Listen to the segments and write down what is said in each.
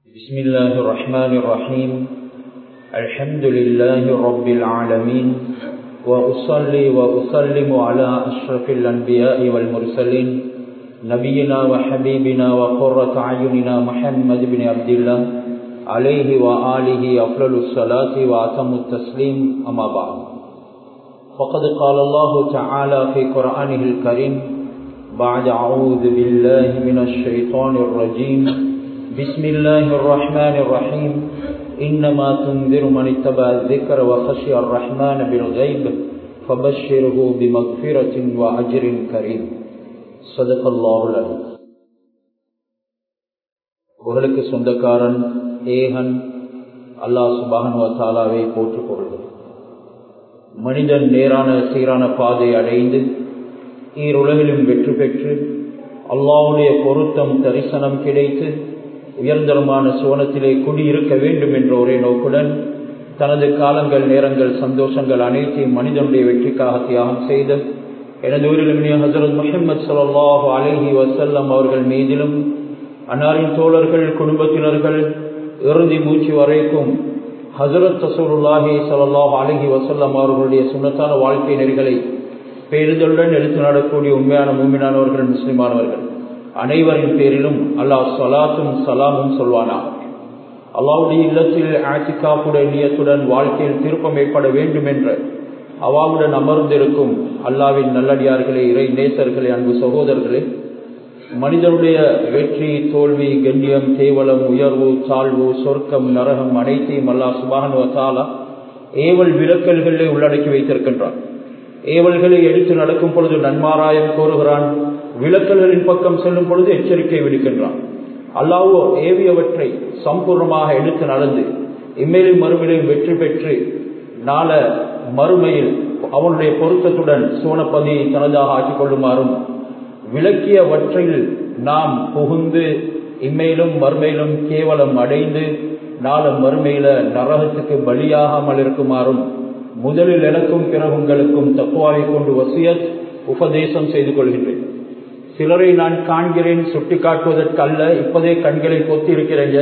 بسم الله الرحمن الرحيم الحمد لله رب العالمين وأصلي وأسلم على أشرف الأنبياء والمرسلين نبينا وحبيبنا وقرة أعيننا محمد بن عبد الله عليه وآله أفضل الصلاة وأتم التسليم أما بعد فقد قال الله تعالى في قرآنه الكريم بعد أعوذ بالله من الشيطان الرجيم بسم الله الرحمن الرحيم إنما تنذر من اتبع الذكر وخشي الرحمن بالغيب فبشره بمغفرة وأجر كريم صدق الله العظيم புகழுக்கு சொந்தக்காரன் ஏகன் அல்லாஹ் சுபான் தாலாவை போற்றுக் கொள்வது மனிதன் நேரான சீரான பாதை அடைந்து ஈருலகிலும் வெற்றி பெற்று அல்லாவுடைய பொருத்தம் தரிசனம் கிடைத்து உயர்ந்தரமான சுவனத்திலே குடியிருக்க வேண்டும் என்ற ஒரே நோக்குடன் தனது காலங்கள் நேரங்கள் சந்தோஷங்கள் அனைத்தையும் மனிதனுடைய வெற்றிக்காக தியாகம் செய்த எனது ஊரிலும் ஹசரத் முஹம்மது சல்லாஹூ அலஹி வசல்லம் அவர்கள் மீதிலும் அன்னாரின் தோழர்கள் குடும்பத்தினர்கள் இறுதி மூச்சு வரைக்கும் ஹசரத் சசூருல்லாஹி சல்லாஹ் அலஹி வசல்லம் அவர்களுடைய சுண்ணத்தான வாழ்க்கை நெறிகளை பேருதலுடன் எடுத்து நடக்கூடிய உண்மையான மூமினானவர்கள் முஸ்லிமானவர்கள் அனைவரின் பேரிலும் அல்லாஹ் சலாத்தும் சலாமும் சொல்வானா அல்லாவுடைய இல்லத்தில் ஆட்சிக்காப்புடைய நியத்துடன் வாழ்க்கையில் திருப்பம் ஏற்பட வேண்டும் என்ற அவாவுடன் அமர்ந்திருக்கும் அல்லாவின் நல்லடியார்களே இறை நேசர்களே அன்பு சகோதரர்களே மனிதனுடைய வெற்றி தோல்வி கண்ணியம் கேவலம் உயர்வு தாழ்வு சொர்க்கம் நரகம் அனைத்தையும் அல்லா சுபானுவத்தாலா ஏவல் விலக்கல்களே உள்ளடக்கி வைத்திருக்கின்றான் ஏவல்களை எடுத்து நடக்கும் பொழுது நன்மாராயம் கோருகிறான் விளக்கல்களின் பக்கம் செல்லும் பொழுது எச்சரிக்கை விடுக்கின்றான் அல்லாவோ ஏவியவற்றை சம்பூர்ணமாக எடுத்து நடந்து இம்மையிலும் மறுமையிலும் வெற்றி பெற்று நாள மறுமையில் அவனுடைய பொருத்தத்துடன் சோனப்பதியை தனதாக ஆக்கிக் கொள்ளுமாறும் விளக்கியவற்றில் நாம் புகுந்து இம்மையிலும் மறுமையிலும் கேவலம் அடைந்து நாள மறுமையில நரகத்துக்கு பலியாகாமல் இருக்குமாறும் முதலில் எனக்கும் பிறகு உங்களுக்கும் தக்குவாவை கொண்டு வசியத் உபதேசம் செய்து கொள்கின்றேன் சிலரை நான் காண்கிறேன் சுட்டி காட்டுவதற்கு அல்ல இப்பதே கண்களை கொத்தி இருக்கிறேங்க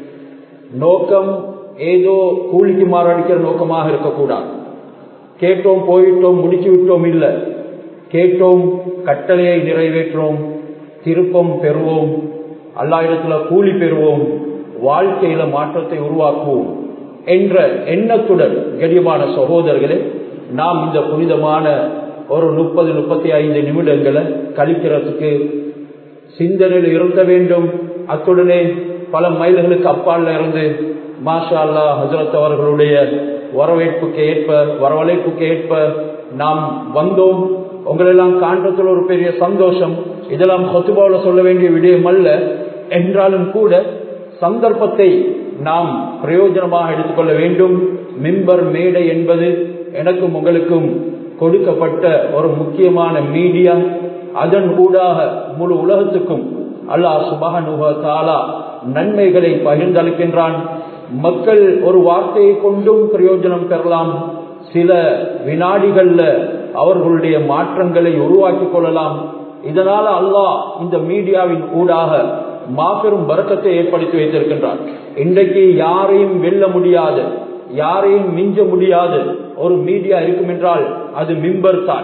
நோக்கம் ஏதோ கூலிக்கு மாறடிக்கிற நோக்கமாக இருக்கக்கூடாது கேட்டோம் போயிட்டோம் முடிச்சு விட்டோம் இல்லை கேட்டோம் கட்டளையை நிறைவேற்றோம் திருப்பம் பெறுவோம் அல்லாயிரத்துல கூலி பெறுவோம் வாழ்க்கையில மாற்றத்தை உருவாக்குவோம் என்ற எண்ணத்துடன் கடியமான சகோதரர்களே நாம் இந்த புனிதமான ஒரு முப்பது முப்பத்தி ஐந்து நிமிடங்களை கழிக்கிறதுக்கு சிந்தனையில் இருக்க வேண்டும் அத்துடனே பல மைல்களுக்கு அப்பால் இருந்து மாஷா அல்லா ஹசரத் அவர்களுடைய வரவேற்புக்கு ஏற்ப வரவழைப்புக்கு ஏற்ப நாம் வந்தோம் உங்களெல்லாம் காண்றதுல ஒரு பெரிய சந்தோஷம் இதெல்லாம் கொத்துபாவில் சொல்ல வேண்டிய விடயம் அல்ல என்றாலும் கூட சந்தர்ப்பத்தை நாம் பிரயோஜனமாக எடுத்துக்கொள்ள வேண்டும் மிம்பர் மேடை என்பது எனக்கும் உங்களுக்கும் கொடுக்கப்பட்ட ஒரு முக்கியமான மீடியா அதன் ஊடாக முழு உலகத்துக்கும் அல்லாஹ் சுபகனுகத்தாலா நன்மைகளை பகிர்ந்தளிக்கின்றான் மக்கள் ஒரு வார்த்தையை கொண்டும் பிரயோஜனம் பெறலாம் சில வினாடிகள்ல அவர்களுடைய மாற்றங்களை உருவாக்கி கொள்ளலாம் இதனால அல்லாஹ் இந்த மீடியாவின் ஊடாக மாபெரும் பறக்கத்தை ஏற்படுத்தி வைத்திருக்கின்றார் இன்றைக்கு யாரையும் வெல்ல முடியாது யாரையும் மிஞ்ச முடியாது ஒரு மீடியா இருக்கும் என்றால் அது மிம்பர் தான்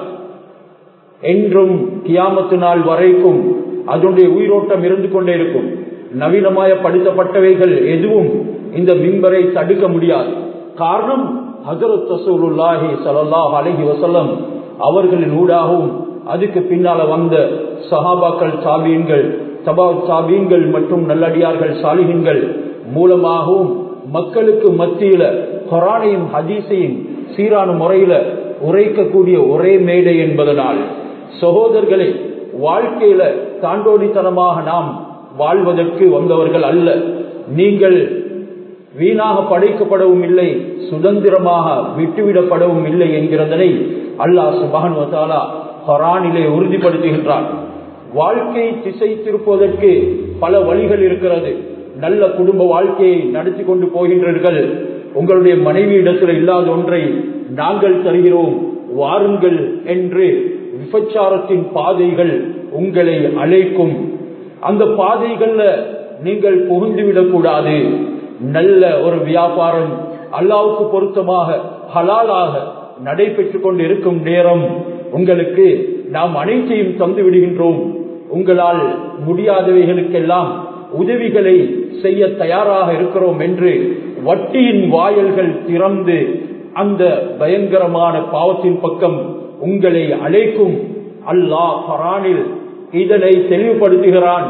என்றும் கியாமத்து நாள் வரைக்கும் அதனுடைய உயிரோட்டம் இருந்து கொண்டே இருக்கும் நவீனமாய படுத்தப்பட்டவைகள் எதுவும் இந்த மிம்பரை தடுக்க முடியாது காரணம் ஹசரத் ரசூலுல்லாஹி சல்லாஹ் அலஹி வசல்லம் அவர்களின் ஊடாகவும் அதுக்கு பின்னால வந்த சஹாபாக்கள் சாபீன்கள் சபா சாபீன்கள் மற்றும் நல்லடியார்கள் சாலிகன்கள் மூலமாகவும் மக்களுக்கு மத்தியில கொரானையும் ஹதீஸையும் சீரான முறையில உரைக்கக்கூடிய ஒரே மேடை என்பதனால் சகோதரர்களே வாழ்க்கையில தாண்டோடித்தனமாக நாம் வாழ்வதற்கு வந்தவர்கள் அல்ல நீங்கள் வீணாக படைக்கப்படவும் இல்லை சுதந்திரமாக விட்டுவிடப்படவும் இல்லை என்கிறதனை அல்லாஹ் சுபானுவத்தாலா ஹொரானிலே உறுதிப்படுத்துகின்றான் வாழ்க்கை திசை திருப்பதற்கு பல வழிகள் இருக்கிறது நல்ல குடும்ப வாழ்க்கையை நடத்தி கொண்டு போகின்றீர்கள் உங்களுடைய மனைவி இடத்துல இல்லாத ஒன்றை நாங்கள் தருகிறோம் வாருங்கள் என்று விபச்சாரத்தின் பாதைகள் உங்களை அழைக்கும் அந்த பாதைகள்ல நீங்கள் புகுந்துவிடக் கூடாது நல்ல ஒரு வியாபாரம் அல்லாவுக்கு பொருத்தமாக ஹலாலாக நடைபெற்றுக் கொண்டு இருக்கும் நேரம் உங்களுக்கு நாம் அனைத்தையும் தந்து விடுகின்றோம் உங்களால் முடியாதவைகளுக்கெல்லாம் உதவிகளை செய்ய தயாராக இருக்கிறோம் என்று வட்டியின் வாயல்கள் திறந்து அந்த பயங்கரமான பாவத்தின் பக்கம் உங்களை அழைக்கும் அல்லாஹ் பரானில் இதனை தெளிவுபடுத்துகிறான்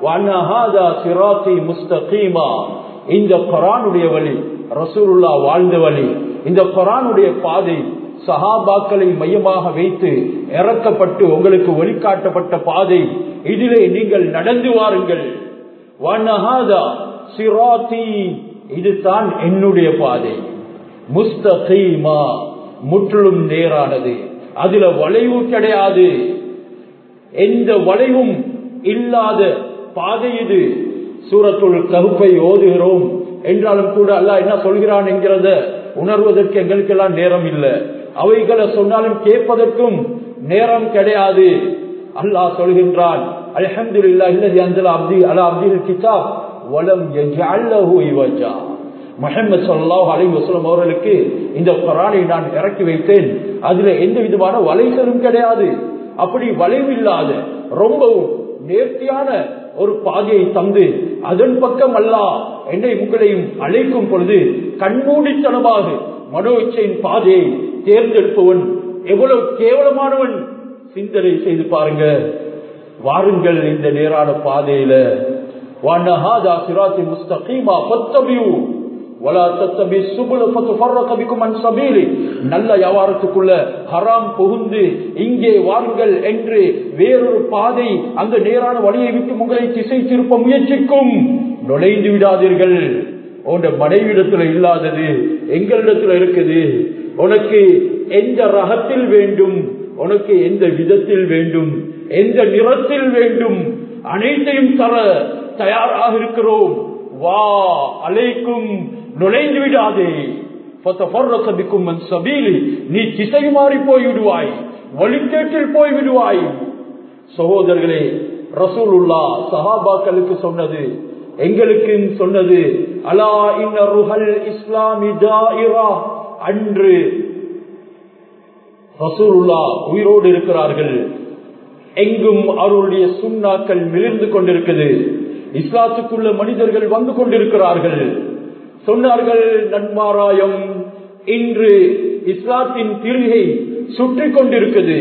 இந்த குரானுடைய வழி ரசூலுல்லா வாழ்ந்த வழி இந்த குரானுடைய பாதை சஹாபாக்களை மையமாக வைத்து இறக்கப்பட்டு உங்களுக்கு வழிகாட்டப்பட்ட பாதை இதிலே நீங்கள் நடந்து வாருங்கள் இதுதான் என்னுடைய பாதை முஸ்தகீமா முற்றிலும் நேரானது அதுல வளைவு கிடையாது எந்த வளைவும் இல்லாத பாதை இது சூரத்துள் கருப்பை ஓதுகிறோம் என்றாலும் கூட அல்ல என்ன சொல்கிறான் என்கிறத உணர்வதற்கு எங்களுக்கெல்லாம் நேரம் இல்லை அவைகளை சொன்னாலும் கேட்பதற்கும் நேரம் கிடையாது அல்லாஹ் சொல்கின்றான் அலமதுல்லா இல்லதி அந்தல அப்தி அலா அப்தில் கிதாப் வலம் யஜஅல்லஹு இவஜா முஹம்மது ஸல்லல்லாஹு அலைஹி வஸல்லம் அவர்களுக்கு இந்த குர்ஆனை நான் இறக்கி வைத்தேன் அதுல எந்த விதமான வளைசலும் கிடையாது அப்படி வளைவில்லாத ரொம்பவும் நேர்த்தியான ஒரு பாதையை தந்து அதன் பக்கம் அல்லாஹ் என்னை உங்களையும் அழைக்கும் பொழுது கண்மூடித்தனமாக மனோ இச்சையின் பாதையை தேர்ந்தெடுப்பவன் எவ்வளவு கேவலமானவன் சிந்தனை செய்து பாருங்க வாருங்கள் இந்த நேரான பாதையில வானஹாதா சிராத்தி முஸ்தகீமா ஃபத்தபியூ வலா தத்தபி சுபுல ஃபத்துஃபர்ரக பிக்கும் அன் சபீலி நல்ல வியாபாரத்துக்குள்ள ஹராம் புகுந்து இங்கே வாருங்கள் என்று வேறொரு பாதை அந்த நேரான வழியை விட்டு உங்களை திசை திருப்ப முயற்சிக்கும் நுழைந்து விடாதீர்கள் உன் மனைவிடத்துல இல்லாதது எங்களிடத்துல இருக்குது உனக்கு எந்த ரகத்தில் வேண்டும் உனக்கு எந்த விதத்தில் வேண்டும் எந்த நிறத்தில் வேண்டும் அனைத்தையும் தர தயாராக இருக்கிறோம் வா அலைக்கும் நுழைந்து விடாதே நீ திசை மாறி போய் விடுவாய் வழிகேட்டில் போய் விடுவாய் சகோதரர்களே ரசூலுல்லா சஹாபாக்களுக்கு சொன்னது எங்களுக்கு சொன்னது அலா இன்ன ருஹல் இஸ்லாமி தாயிரா அன்று ரசூலுல்லா உயிரோடு இருக்கிறார்கள் எங்கும் அவருடைய சுண்ணாக்கள் மிளிர்ந்து கொண்டிருக்குது இஸ்லாத்துக்குள்ள மனிதர்கள் வந்து கொண்டிருக்கிறார்கள் சொன்னார்கள் நன்மாராயம் இன்று இஸ்லாத்தின் திருகை சுற்றி கொண்டிருக்குது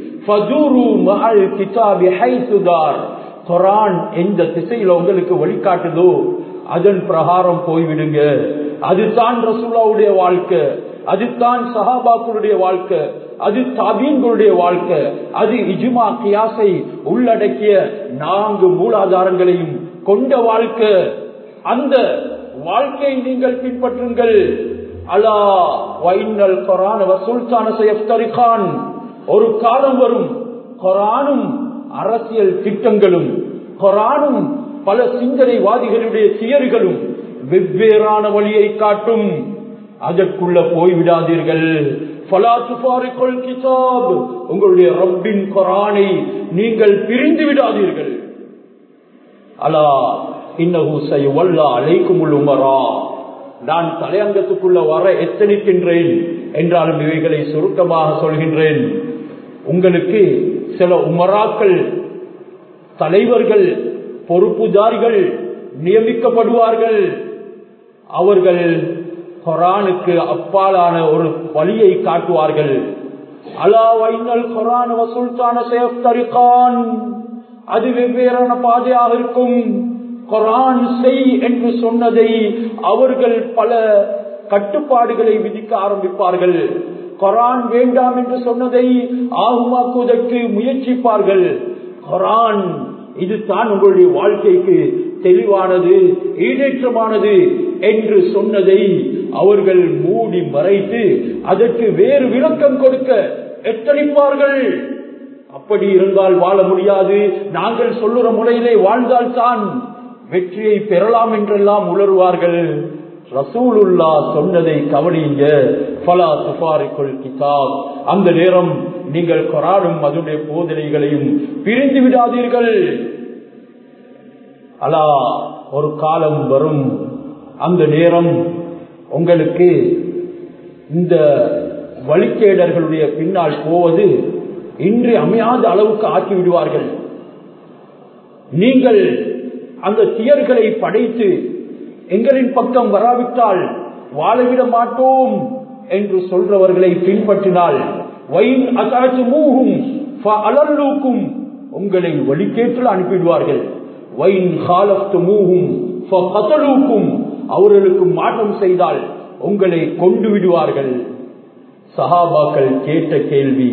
குரான் எந்த திசையில உங்களுக்கு வழிகாட்டுதோ அதன் பிரகாரம் போய்விடுங்க அதுதான் ரசூலாவுடைய வாழ்க்கை அதுதான் சஹாபாக்களுடைய வாழ்க்கை அது தாபீன்களுடைய வாழ்க்கை அது இஜுமா கியாசை உள்ளடக்கிய நான்கு மூலாதாரங்களையும் கொண்ட வாழ்க்கை அந்த வாழ்க்கையை நீங்கள் பின்பற்றுங்கள் அலா வைனல் கொரான் சுல்தான செய்யப்தரிகான் ஒரு காலம் வரும் கொரானும் அரசியல் திட்டங்களும் கொரானும் பல சிந்தனைவாதிகளுடைய தியர்களும் வெவ்வேறான வழியை காட்டும் அதற்குள்ள போய்விடாதீர்கள் உங்களுடைய ரப்பின் கொரானை நீங்கள் பிரிந்து விடாதீர்கள் அலா அழைக்கும் உமரா நான் தலையங்கத்துக்குள்ள வர எத்தனிக்கின்றேன் என்றாலும் இவைகளை சுருக்கமாக சொல்கின்றேன் உங்களுக்கு சில உமராக்கள் தலைவர்கள் பொறுப்புதாரிகள் நியமிக்கப்படுவார்கள் அவர்கள் கொரானுக்கு அப்பாலான ஒரு வழியை காட்டுவார்கள் அலா வைனல் கொரான் வசூல்தான சேஃப்தரிகான் அது வெவ்வேறான பாதையாக இருக்கும் கொரான் செய் என்று சொன்னதை அவர்கள் பல கட்டுப்பாடுகளை விதிக்க ஆரம்பிப்பார்கள் கொரான் வேண்டாம் என்று சொன்னதை ஆகுமாக்குவதற்கு முயற்சிப்பார்கள் கொரான் இதுதான் உங்களுடைய வாழ்க்கைக்கு தெளிவானது ஈடேற்றமானது என்று சொன்னதை அவர்கள் மூடி மறைத்து அதற்கு வேறு விளக்கம் கொடுக்க எத்தனிப்பார்கள் அப்படி இருந்தால் வாழ முடியாது நாங்கள் சொல்லுற முறையிலே வாழ்ந்தால்தான் வெற்றியை பெறலாம் என்றெல்லாம் உணர்வார்கள் ரசூலுல்லா சொன்னதை கவனிங்க பலா துபாரிக்குள் கிதாப் அந்த நேரம் நீங்கள் கொராடும் அதனுடைய போதனைகளையும் பிரிந்து விடாதீர்கள் அலா ஒரு காலம் வரும் அந்த நேரம் உங்களுக்கு இந்த வழிகேடர்களுடைய பின்னால் போவது இன்று அமையாத அளவுக்கு ஆக்கி விடுவார்கள் நீங்கள் அந்த தியர்களை படைத்து எங்களின் பக்கம் வராவிட்டால் வாழவிட மாட்டோம் என்று சொல்றவர்களை பின்பற்றினால் வயின் அசாச்சு மூகும் அலல்லூக்கும் உங்களை வழிகேற்றில் அனுப்பிடுவார்கள் வயின் காலத்து மூகும் அவர்களுக்கு மாற்றம் செய்தால் உங்களை கொண்டு விடுவார்கள் சஹாபாக்கள் கேட்ட கேள்வி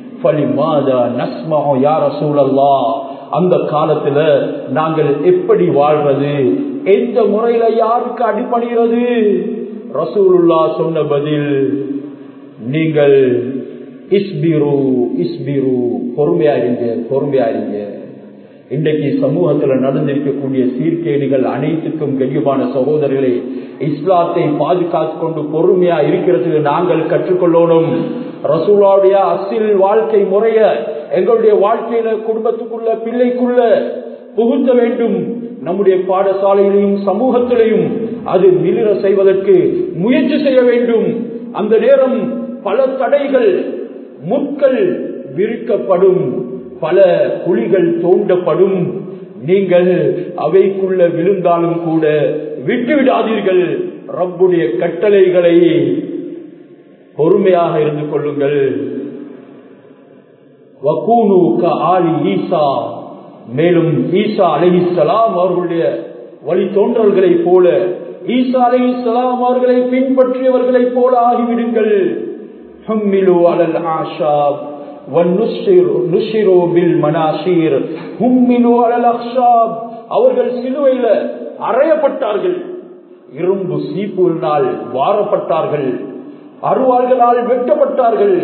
அந்த காலத்துல நாங்கள் எப்படி வாழ்றது எந்த முறையில யாருக்கு அடிப்படைகிறது ரசூலுல்லா சொன்ன பதில் நீங்கள் இஸ்பிரு இஸ்பிரு பொறுமையா இருங்க பொறுமையா இருங்க இன்றைக்கு சமூகத்துல நடந்திருக்கக்கூடிய சீர்கேடுகள் அனைத்துக்கும் கெடியமான சகோதரர்களே இஸ்லாத்தை பாதுகாத்து கொண்டு பொறுமையா இருக்கிறதுக்கு நாங்கள் கற்றுக்கொள்ளணும் ரசூலாவுடைய அசில் வாழ்க்கை முறைய எங்களுடைய வாழ்க்கையில குடும்பத்துக்குள்ள பிள்ளைக்குள்ள புகுத்த வேண்டும் நம்முடைய பாடசாலையிலையும் சமூகத்திலையும் அது மிளிர செய்வதற்கு முயற்சி செய்ய வேண்டும் அந்த நேரம் பல தடைகள் முட்கள் விரிக்கப்படும் பல குழிகள் தோண்டப்படும் நீங்கள் அவைக்குள்ள விழுந்தாலும் கூட விட்டுவிடாதீர்கள் ரப்புடைய கட்டளைகளை பொறுமையாக இருந்து கொள்ளுங்கள் வக்கூனு ஆலி ஈசா மேலும் ஈசா அலஹிசலாம் அவர்களுடைய வழி தோன்றல்களைப் போல ஈசா அலஹிசலாம் அவர்களை பின்பற்றியவர்களைப் போல ஆகிவிடுங்கள் ஹம்மிலு அலல் ஆஷாப் அவர்கள் சிலுவையில அறையப்பட்டார்கள் இரும்பு சீப்பூரினால் வாரப்பட்டார்கள் அருவாள்களால் வெட்டப்பட்டார்கள்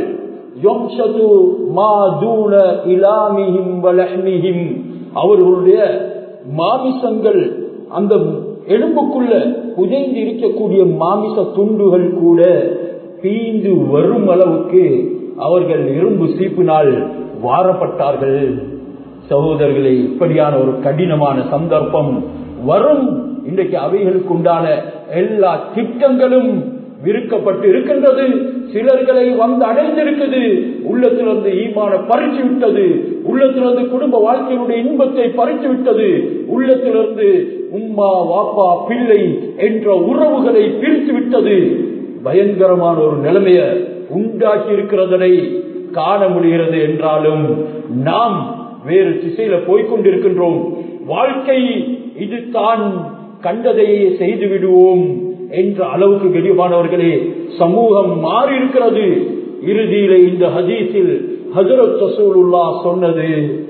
அவர்களுடைய மாமிசங்கள் அந்த எலும்புக்குள்ள புதைந்து இருக்கக்கூடிய மாமிச துண்டுகள் கூட பீந்து வரும் அளவுக்கு அவர்கள் இரும்பு சீப்பினால் வாரப்பட்டார்கள் சகோதரர்களே இப்படியான ஒரு கடினமான சந்தர்ப்பம் வரும் இன்றைக்கு அவைகளுக்கு உண்டான எல்லா திட்டங்களும் விருக்கப்பட்டு இருக்கின்றது சிலர்களை வந்து அடைந்திருக்குது உள்ளத்திலிருந்து ஈமான பறிச்சு விட்டது உள்ளத்திலிருந்து குடும்ப வாழ்க்கையினுடைய இன்பத்தை பறித்து விட்டது உள்ளத்திலிருந்து உம்மா வாப்பா பிள்ளை என்ற உறவுகளை பிரித்து விட்டது பயங்கரமான ஒரு நிலைமைய உண்டாக்கி இருக்கிறதனை காண முடிகிறது என்றாலும் நாம் வேறு திசையில போய்கொண்டிருக்கின்றோம் வாழ்க்கை இது தான் கண்டதையே செய்து விடுவோம் என்ற அளவுக்கு கெடியமானவர்களே சமூகம் மாறி இருக்கிறது இறுதியில இந்த ஹதீஸில் ஹசரத் ரசூலுல்லா சொன்னது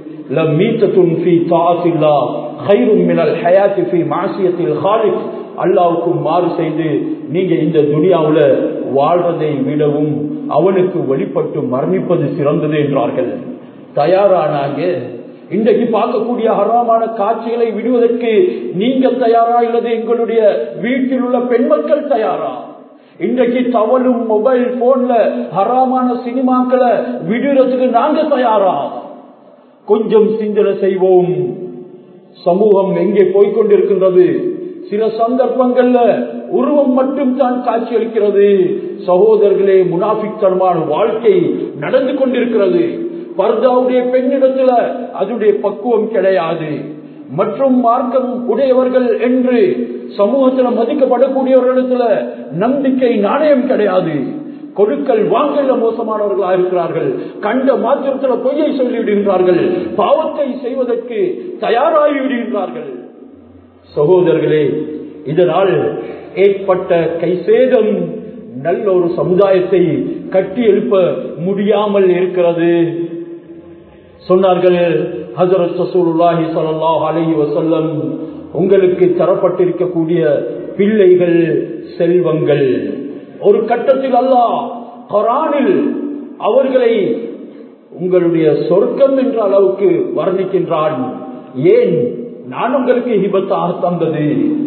அல்லாவுக்கு மாறு செய்து நீங்க இந்த துனியாவுல வாழ்றதை விடவும் அவனுக்கு வழிபட்டு மரணிப்பது சிறந்தது என்றார்கள் தயாரானாங்க இன்றைக்கு பார்க்கக்கூடிய ஹராமான காட்சிகளை விடுவதற்கு நீங்க தயாரா இல்லது எங்களுடைய வீட்டில் உள்ள பெண் மக்கள் தயாரா இன்றைக்கு தவளும் மொபைல் போன்ல ஹராமான சினிமாக்களை விடுறதுக்கு நாங்க தயாரா கொஞ்சம் சிந்தனை செய்வோம் சமூகம் எங்கே போய்கொண்டிருக்கின்றது சில சந்தர்ப்பங்கள்ல உருவம் மட்டும் தான் காட்சியளிக்கிறது சகோதரர்களே முனாபித்தனமான வாழ்க்கை நடந்து கொண்டிருக்கிறது பர்தாவுடைய பெண்ணிடத்துல அதனுடைய பக்குவம் கிடையாது மற்றும் மார்க்கம் உடையவர்கள் என்று சமூகத்தில் மதிக்கப்படக்கூடியவர்களிடத்துல நம்பிக்கை நாணயம் கிடையாது கொடுக்கல் வாங்கல மோசமானவர்களாக இருக்கிறார்கள் கண்ட மாத்திரத்துல பொய்யை சொல்லிவிடுகின்றார்கள் பாவத்தை செய்வதற்கு தயாராகி விடுகின்றார்கள் சகோதரர்களே இதனால் ஏற்பட்ட கைசேதம் நல்ல ஒரு சமுதாயத்தை கட்டி எழுப்ப முடியாமல் இருக்கிறது சொன்னார்கள் ஹசரத் சசூலுல்லாஹி ஸல்லல்லாஹு அலைஹி வஸல்லம் உங்களுக்கு தரப்பட்டிருக்கக்கூடிய பிள்ளைகள் செல்வங்கள் ஒரு கட்டத்தில் அல்லாஹ் குரானில் அவர்களை உங்களுடைய சொர்க்கம் என்ற அளவுக்கு வர்ணிக்கின்றான் ஏன் நான் உங்களுக்கு ஹிபத்தாக தந்தது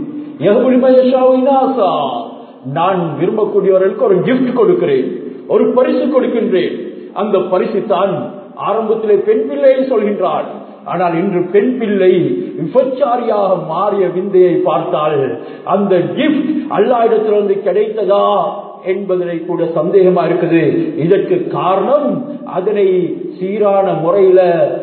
நான் விரும்பக்கூடியவர்களுக்கு ஒரு கிஃப்ட் கொடுக்கிறேன் ஒரு பரிசு கொடுக்கின்றேன் அந்த பரிசு தான் ஆரம்பத்திலே பெண் பிள்ளையை சொல்கின்றார் ஆனால் இன்று பெண் பிள்ளை விபச்சாரியாக மாறிய விந்தையை பார்த்தால் அந்த கிஃப்ட் அல்லா இடத்திலிருந்து கிடைத்ததா என்பதனை கூட சந்தேகமா இருக்குது இதற்கு காரணம் அதனை சீரான முறையில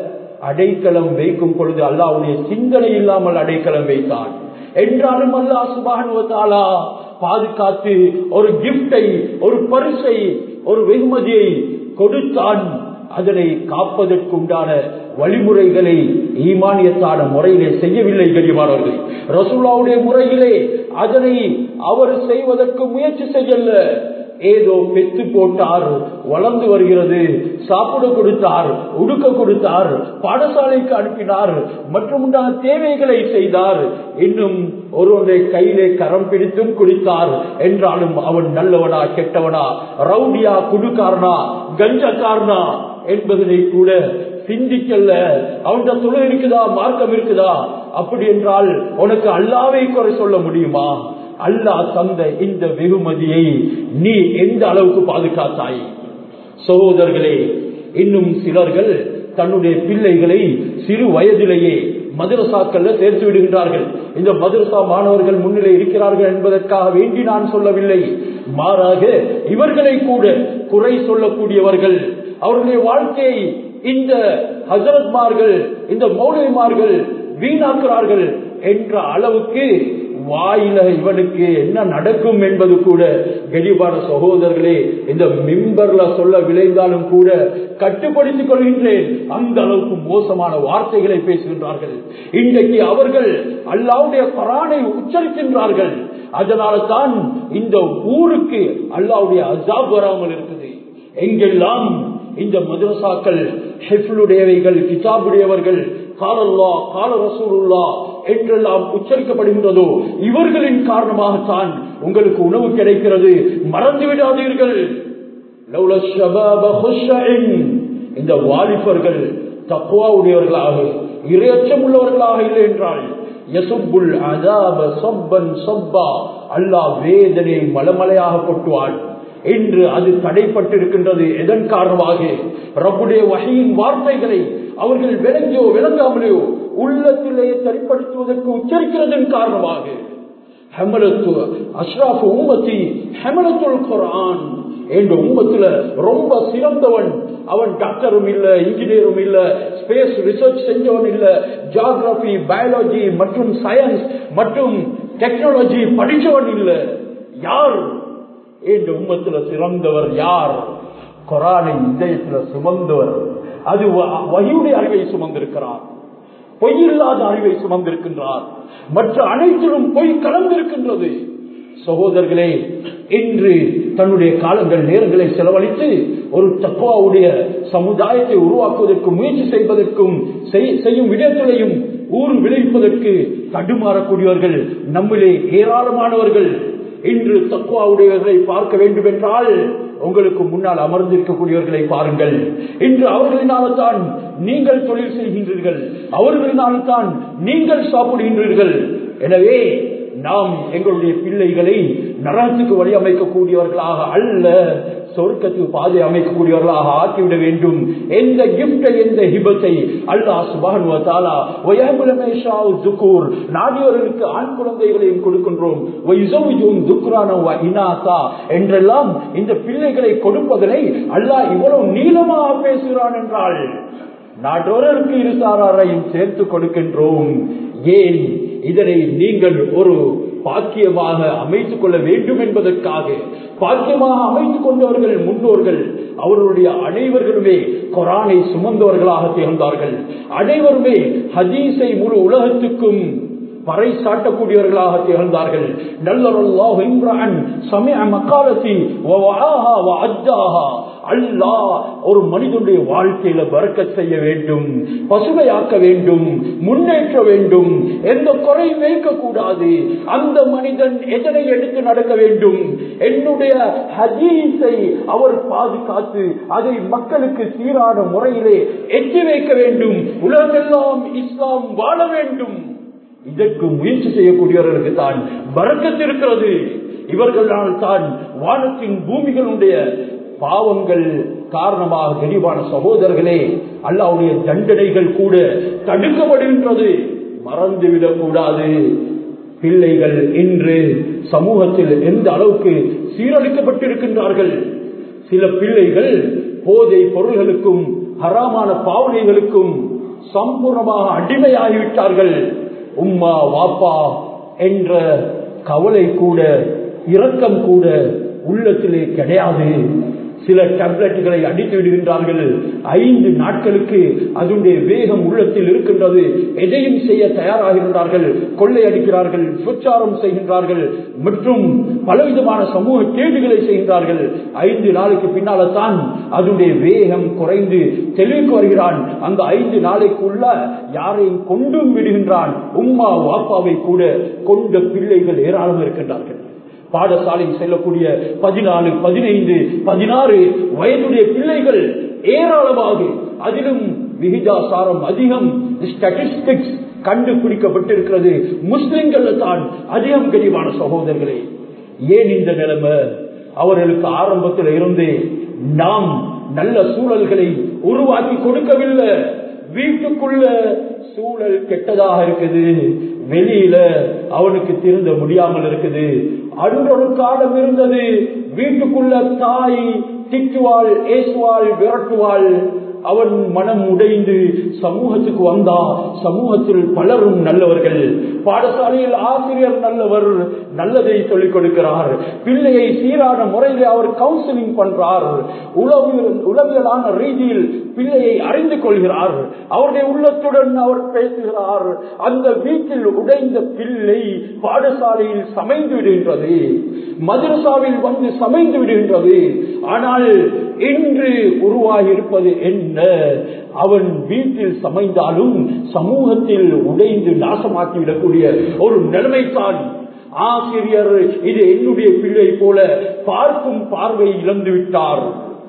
அடைக்கலம் வைக்கும் பொழுது அல்லாவுடைய சிந்தனை இல்லாமல் அடைக்கலம் வைத்தான் என்றாலும் அல்லா சுபானுவத்தாலா பாதுகாத்து ஒரு கிஃப்டை ஒரு பரிசை ஒரு வெகுமதியை கொடுத்தான் அதனை காப்பதற்கு உண்டான வழிமுறைகளை ஈமானியத்தான முறையிலே செய்யவில்லை கரியமானவர்கள் ரசூலாவுடைய முறையிலே அதனை அவர் செய்வதற்கு முயற்சி செய்யல ஏதோ பெத்து போட்டார் வளர்ந்து வருகிறது சாப்பிட கொடுத்தார் உடுக்க கொடுத்தார் பாடசாலைக்கு அனுப்பினார் மற்றும் உண்டான தேவைகளை செய்தார் இன்னும் ஒருவனை கையிலே கரம் பிடித்தும் குடித்தார் என்றாலும் அவன் நல்லவனா கெட்டவனா ரவுடியா குடுக்காரனா கஞ்சக்காரனா என்பதனை கூட சிந்திக்கல அவன்கிட்ட தொழில் இருக்குதா மார்க்கம் இருக்குதா அப்படி என்றால் உனக்கு அல்லாவை குறை சொல்ல முடியுமா அல்லாஹ் தந்த இந்த வெகுமதியை நீ எந்த அளவுக்கு பாதுகாத்தாய் சகோதரர்களே இன்னும் சிலர்கள் தன்னுடைய பிள்ளைகளை சிறு வயதிலேயே மதரசாக்கள்ல சேர்த்து விடுகின்றார்கள் இந்த மதரசா மாணவர்கள் முன்னிலை இருக்கிறார்கள் என்பதற்காக வேண்டி நான் சொல்லவில்லை மாறாக இவர்களை கூட குறை சொல்லக்கூடியவர்கள் அவருடைய வாழ்க்கையை இந்த ஹசரத்மார்கள் இந்த மௌலிமார்கள் வீணாக்குறார்கள் என்ற அளவுக்கு வாயில இவனுக்கு என்ன நடக்கும் என்பது கூட கெடிபான சகோதரர்களே இந்த மிம்பர்ல சொல்ல விளைந்தாலும் கூட கட்டுப்படுத்திக் கொள்கின்றேன் அந்த அளவுக்கு மோசமான வார்த்தைகளை பேசுகின்றார்கள் இன்றைக்கு அவர்கள் அல்லாவுடைய பரானை உச்சரிக்கின்றார்கள் அதனால தான் இந்த ஊருக்கு அல்லாவுடைய அசாப் வராமல் இருக்குது எங்கெல்லாம் இந்த மதரசாக்கள் ஹெஃபுடையவைகள் கிதாபுடையவர்கள் காலல்லா கால ரசூலுல்லா என்றெல்லாம் உச்சரிக்கப்படுகின்றதோ இவர்களின் காரணமாகத்தான் உங்களுக்கு உணவு கிடைக்கிறது மறந்து விடாதீர்கள் இந்த வாலிபர்கள் தக்குவாவுடையவர்களாக இரையச்சம் உள்ளவர்களாக இல்லை என்றால் யசுப்புல் அதாப சொப்பன் சொப்பா அல்லாஹ் வேதனை மலமலையாக கொட்டுவான் என்று அது தடைப்பட்டிருக்கின்றது எதன் காரணமாக ரப்புடைய வகையின் வார்த்தைகளை அவர்கள் விளங்கியோ விளங்காமலையோ உள்ளத்திலேயே சரிப்படுத்துவதற்கு உச்சரிக்கிறதன் காரணமாக அஷ்ராஃப் உம்மத்தி ஹெமலத்துல் குரான் என்ற உம்மத்துல ரொம்ப சிறந்தவன் அவன் டாக்டரும் இல்ல இன்ஜினியரும் இல்ல ஸ்பேஸ் ரிசர்ச் செஞ்சவன் இல்ல ஜியாகிரபி பயாலஜி மற்றும் சயின்ஸ் மற்றும் டெக்னாலஜி படிச்சவன் இல்ல யார் என்ற உம்மத்துல சிறந்தவர் யார் கொரானை இதயத்துல சுமந்தவர் அது வகையுடைய அறிவை சுமந்திருக்கிறார் பொய்யில்லாத அறிவை சுமந்திருக்கின்றார் மற்ற அனைத்திலும் பொய் கலந்திருக்கின்றது சகோதரர்களே இன்று தன்னுடைய காலங்கள் நேரங்களை செலவழித்து ஒரு தக்குவாவுடைய சமுதாயத்தை உருவாக்குவதற்கு முயற்சி செய்வதற்கும் செய்யும் விடயத்திலையும் ஊர் விளைவிப்பதற்கு தடுமாறக்கூடியவர்கள் நம்மிலே ஏராளமானவர்கள் இன்று தக்குவாவுடையவர்களை பார்க்க வேண்டும் என்றால் உங்களுக்கு முன்னால் அமர்ந்திருக்கக்கூடியவர்களை பாருங்கள் இன்று அவர்களினால்தான் தான் நீங்கள் தொழில் செய்கின்றீர்கள் அவர்களினால்தான் தான் நீங்கள் சாப்பிடுகின்றீர்கள் எனவே நாம் எங்களுடைய பிள்ளைகளை நரகத்துக்கு வழி அமைக்கக்கூடியவர்களாக அல்ல சொர்க்கத்துக்கு பாதை அமைக்கக்கூடியவர்களாக ஆக்கிவிட வேண்டும் எந்த கிப்டை எந்த ஹிபத்தை அல்லாஹ் சுபான் நாடியவர்களுக்கு ஆண் குழந்தைகளையும் கொடுக்கின்றோம் என்றெல்லாம் இந்த பிள்ளைகளை கொடுப்பதனை அல்லாஹ் இவ்வளவு நீளமாக பேசுகிறான் என்றால் நாட்டோருக்கு இருசாரையும் சேர்த்து கொடுக்கின்றோம் ஏன் இதனை நீங்கள் ஒரு பாக்கியமாக அமைத்துக் கொள்ள வேண்டும் என்பதற்காக பாக்கியமாக அமைத்துக் கொண்டவர்கள் முன்னோர்கள் அவர்களுடைய அனைவர்களுமே கொரானை சுமந்தவர்களாக திகழ்ந்தார்கள் அனைவருமே ஹதீஸை முழு உலகத்துக்கும் பறை சாட்டக்கூடியவர்களாக திகழ்ந்தார்கள் நல்லவல்லாஹ் இம்ரான் சமய மக்காலத்தி அல்லாஹ் ஒரு மனிதனுடைய வாழ்க்கையில பறக்க செய்ய வேண்டும் பசுமையாக்க வேண்டும் முன்னேற்ற வேண்டும் எந்த குறையும் வைக்கக்கூடாது அந்த மனிதன் எதனை எடுத்து நடக்க வேண்டும் என்னுடைய ஹதீஸை அவர் பாதுகாத்து அதை மக்களுக்கு சீரான முறையிலே எட்டி வைக்க வேண்டும் உலகெல்லாம் இஸ்லாம் வாழ வேண்டும் இதற்கு முயற்சி செய்யக்கூடியவர்களுக்கு தான் பறக்கத்திருக்கிறது இவர்களால் தான் வானத்தின் பூமிகளுடைய பாவங்கள் காரணமாக கனிவான சகோதரர்களே அல்லாவுடைய தண்டனைகள் கூட தடுக்கப்படுகின்றது மறந்துவிடக் கூடாது பிள்ளைகள் இன்று சமூகத்தில் எந்த அளவுக்கு சீரழிக்கப்பட்டிருக்கின்றார்கள் சில பிள்ளைகள் போதை பொருள்களுக்கும் ஹராமான பாவனைகளுக்கும் சம்பூர்ணமாக அடிமையாகிவிட்டார்கள் உம்மா வாப்பா என்ற கவலை கூட இரக்கம் கூட உள்ளத்திலே கிடையாது சில டேப்லெட்டுகளை அடித்து விடுகின்றார்கள் ஐந்து நாட்களுக்கு அதனுடைய வேகம் உள்ளத்தில் இருக்கின்றது எதையும் செய்ய தயாராகின்றார்கள் கொள்ளை அடிக்கிறார்கள் சுச்சாரம் செய்கின்றார்கள் மற்றும் பலவிதமான சமூக கேடுகளை செய்கின்றார்கள் ஐந்து நாளைக்கு பின்னால தான் அதனுடைய வேகம் குறைந்து தெளிவுக்கு வருகிறான் அந்த ஐந்து நாளைக்குள்ள யாரையும் கொண்டும் விடுகின்றான் உம்மா வாப்பாவை கூட கொண்ட பிள்ளைகள் ஏராளம் இருக்கின்றார்கள் பாடசாலையில் செல்லக்கூடிய பதினாலு பதினைந்து பதினாறு வயதுடைய பிள்ளைகள் ஏராளமாக அதிலும் விகிதாசாரம் அதிகம் ஸ்டாட்டிஸ்டிக்ஸ் கண்டுபிடிக்கப்பட்டிருக்கிறது முஸ்லிம்கள் தான் அதிகம் கனிவான சகோதரர்களே ஏன் இந்த நிலைமை அவர்களுக்கு ஆரம்பத்தில் இருந்து நாம் நல்ல சூழல்களை உருவாக்கி கொடுக்கவில்லை வீட்டுக்குள்ள சூழல் கெட்டதாக இருக்குது வெளியில அவனுக்கு திருந்த முடியாமல் இருக்குது அன்றொரு காலம் இருந்தது வீட்டுக்குள்ள தாய் திட்டுவாள் ஏசுவாள் விரட்டுவாள் அவன் மனம் உடைந்து சமூகத்துக்கு வந்தா சமூகத்தில் பலரும் நல்லவர்கள் பாடசாலையில் ஆசிரியர் நல்லவர் நல்லதை சொல்லிக் கொடுக்கிறார் பிள்ளையை சீரான முறையில் அவர் கவுன்சிலிங் பண்றார் உளவியல் உளவியலான ரீதியில் பிள்ளையை அறிந்து கொள்கிறார் அவருடைய உள்ளத்துடன் அவர் பேசுகிறார் அந்த வீட்டில் உடைந்த பிள்ளை பாடசாலையில் சமைந்து விடுகின்றது மதரசாவில் வந்து சமைந்து விடுகின்றது ஆனால் இன்று உருவாகி இருப்பது என்ன அவன் வீட்டில் சமைந்தாலும் சமூகத்தில் உடைந்து நாசமாக்கிவிடக்கூடிய ஒரு நிலைமைத்தான் ஆசிரியர் இது என்னுடைய பிள்ளை போல பார்க்கும் பார்வை இழந்து விட்டார்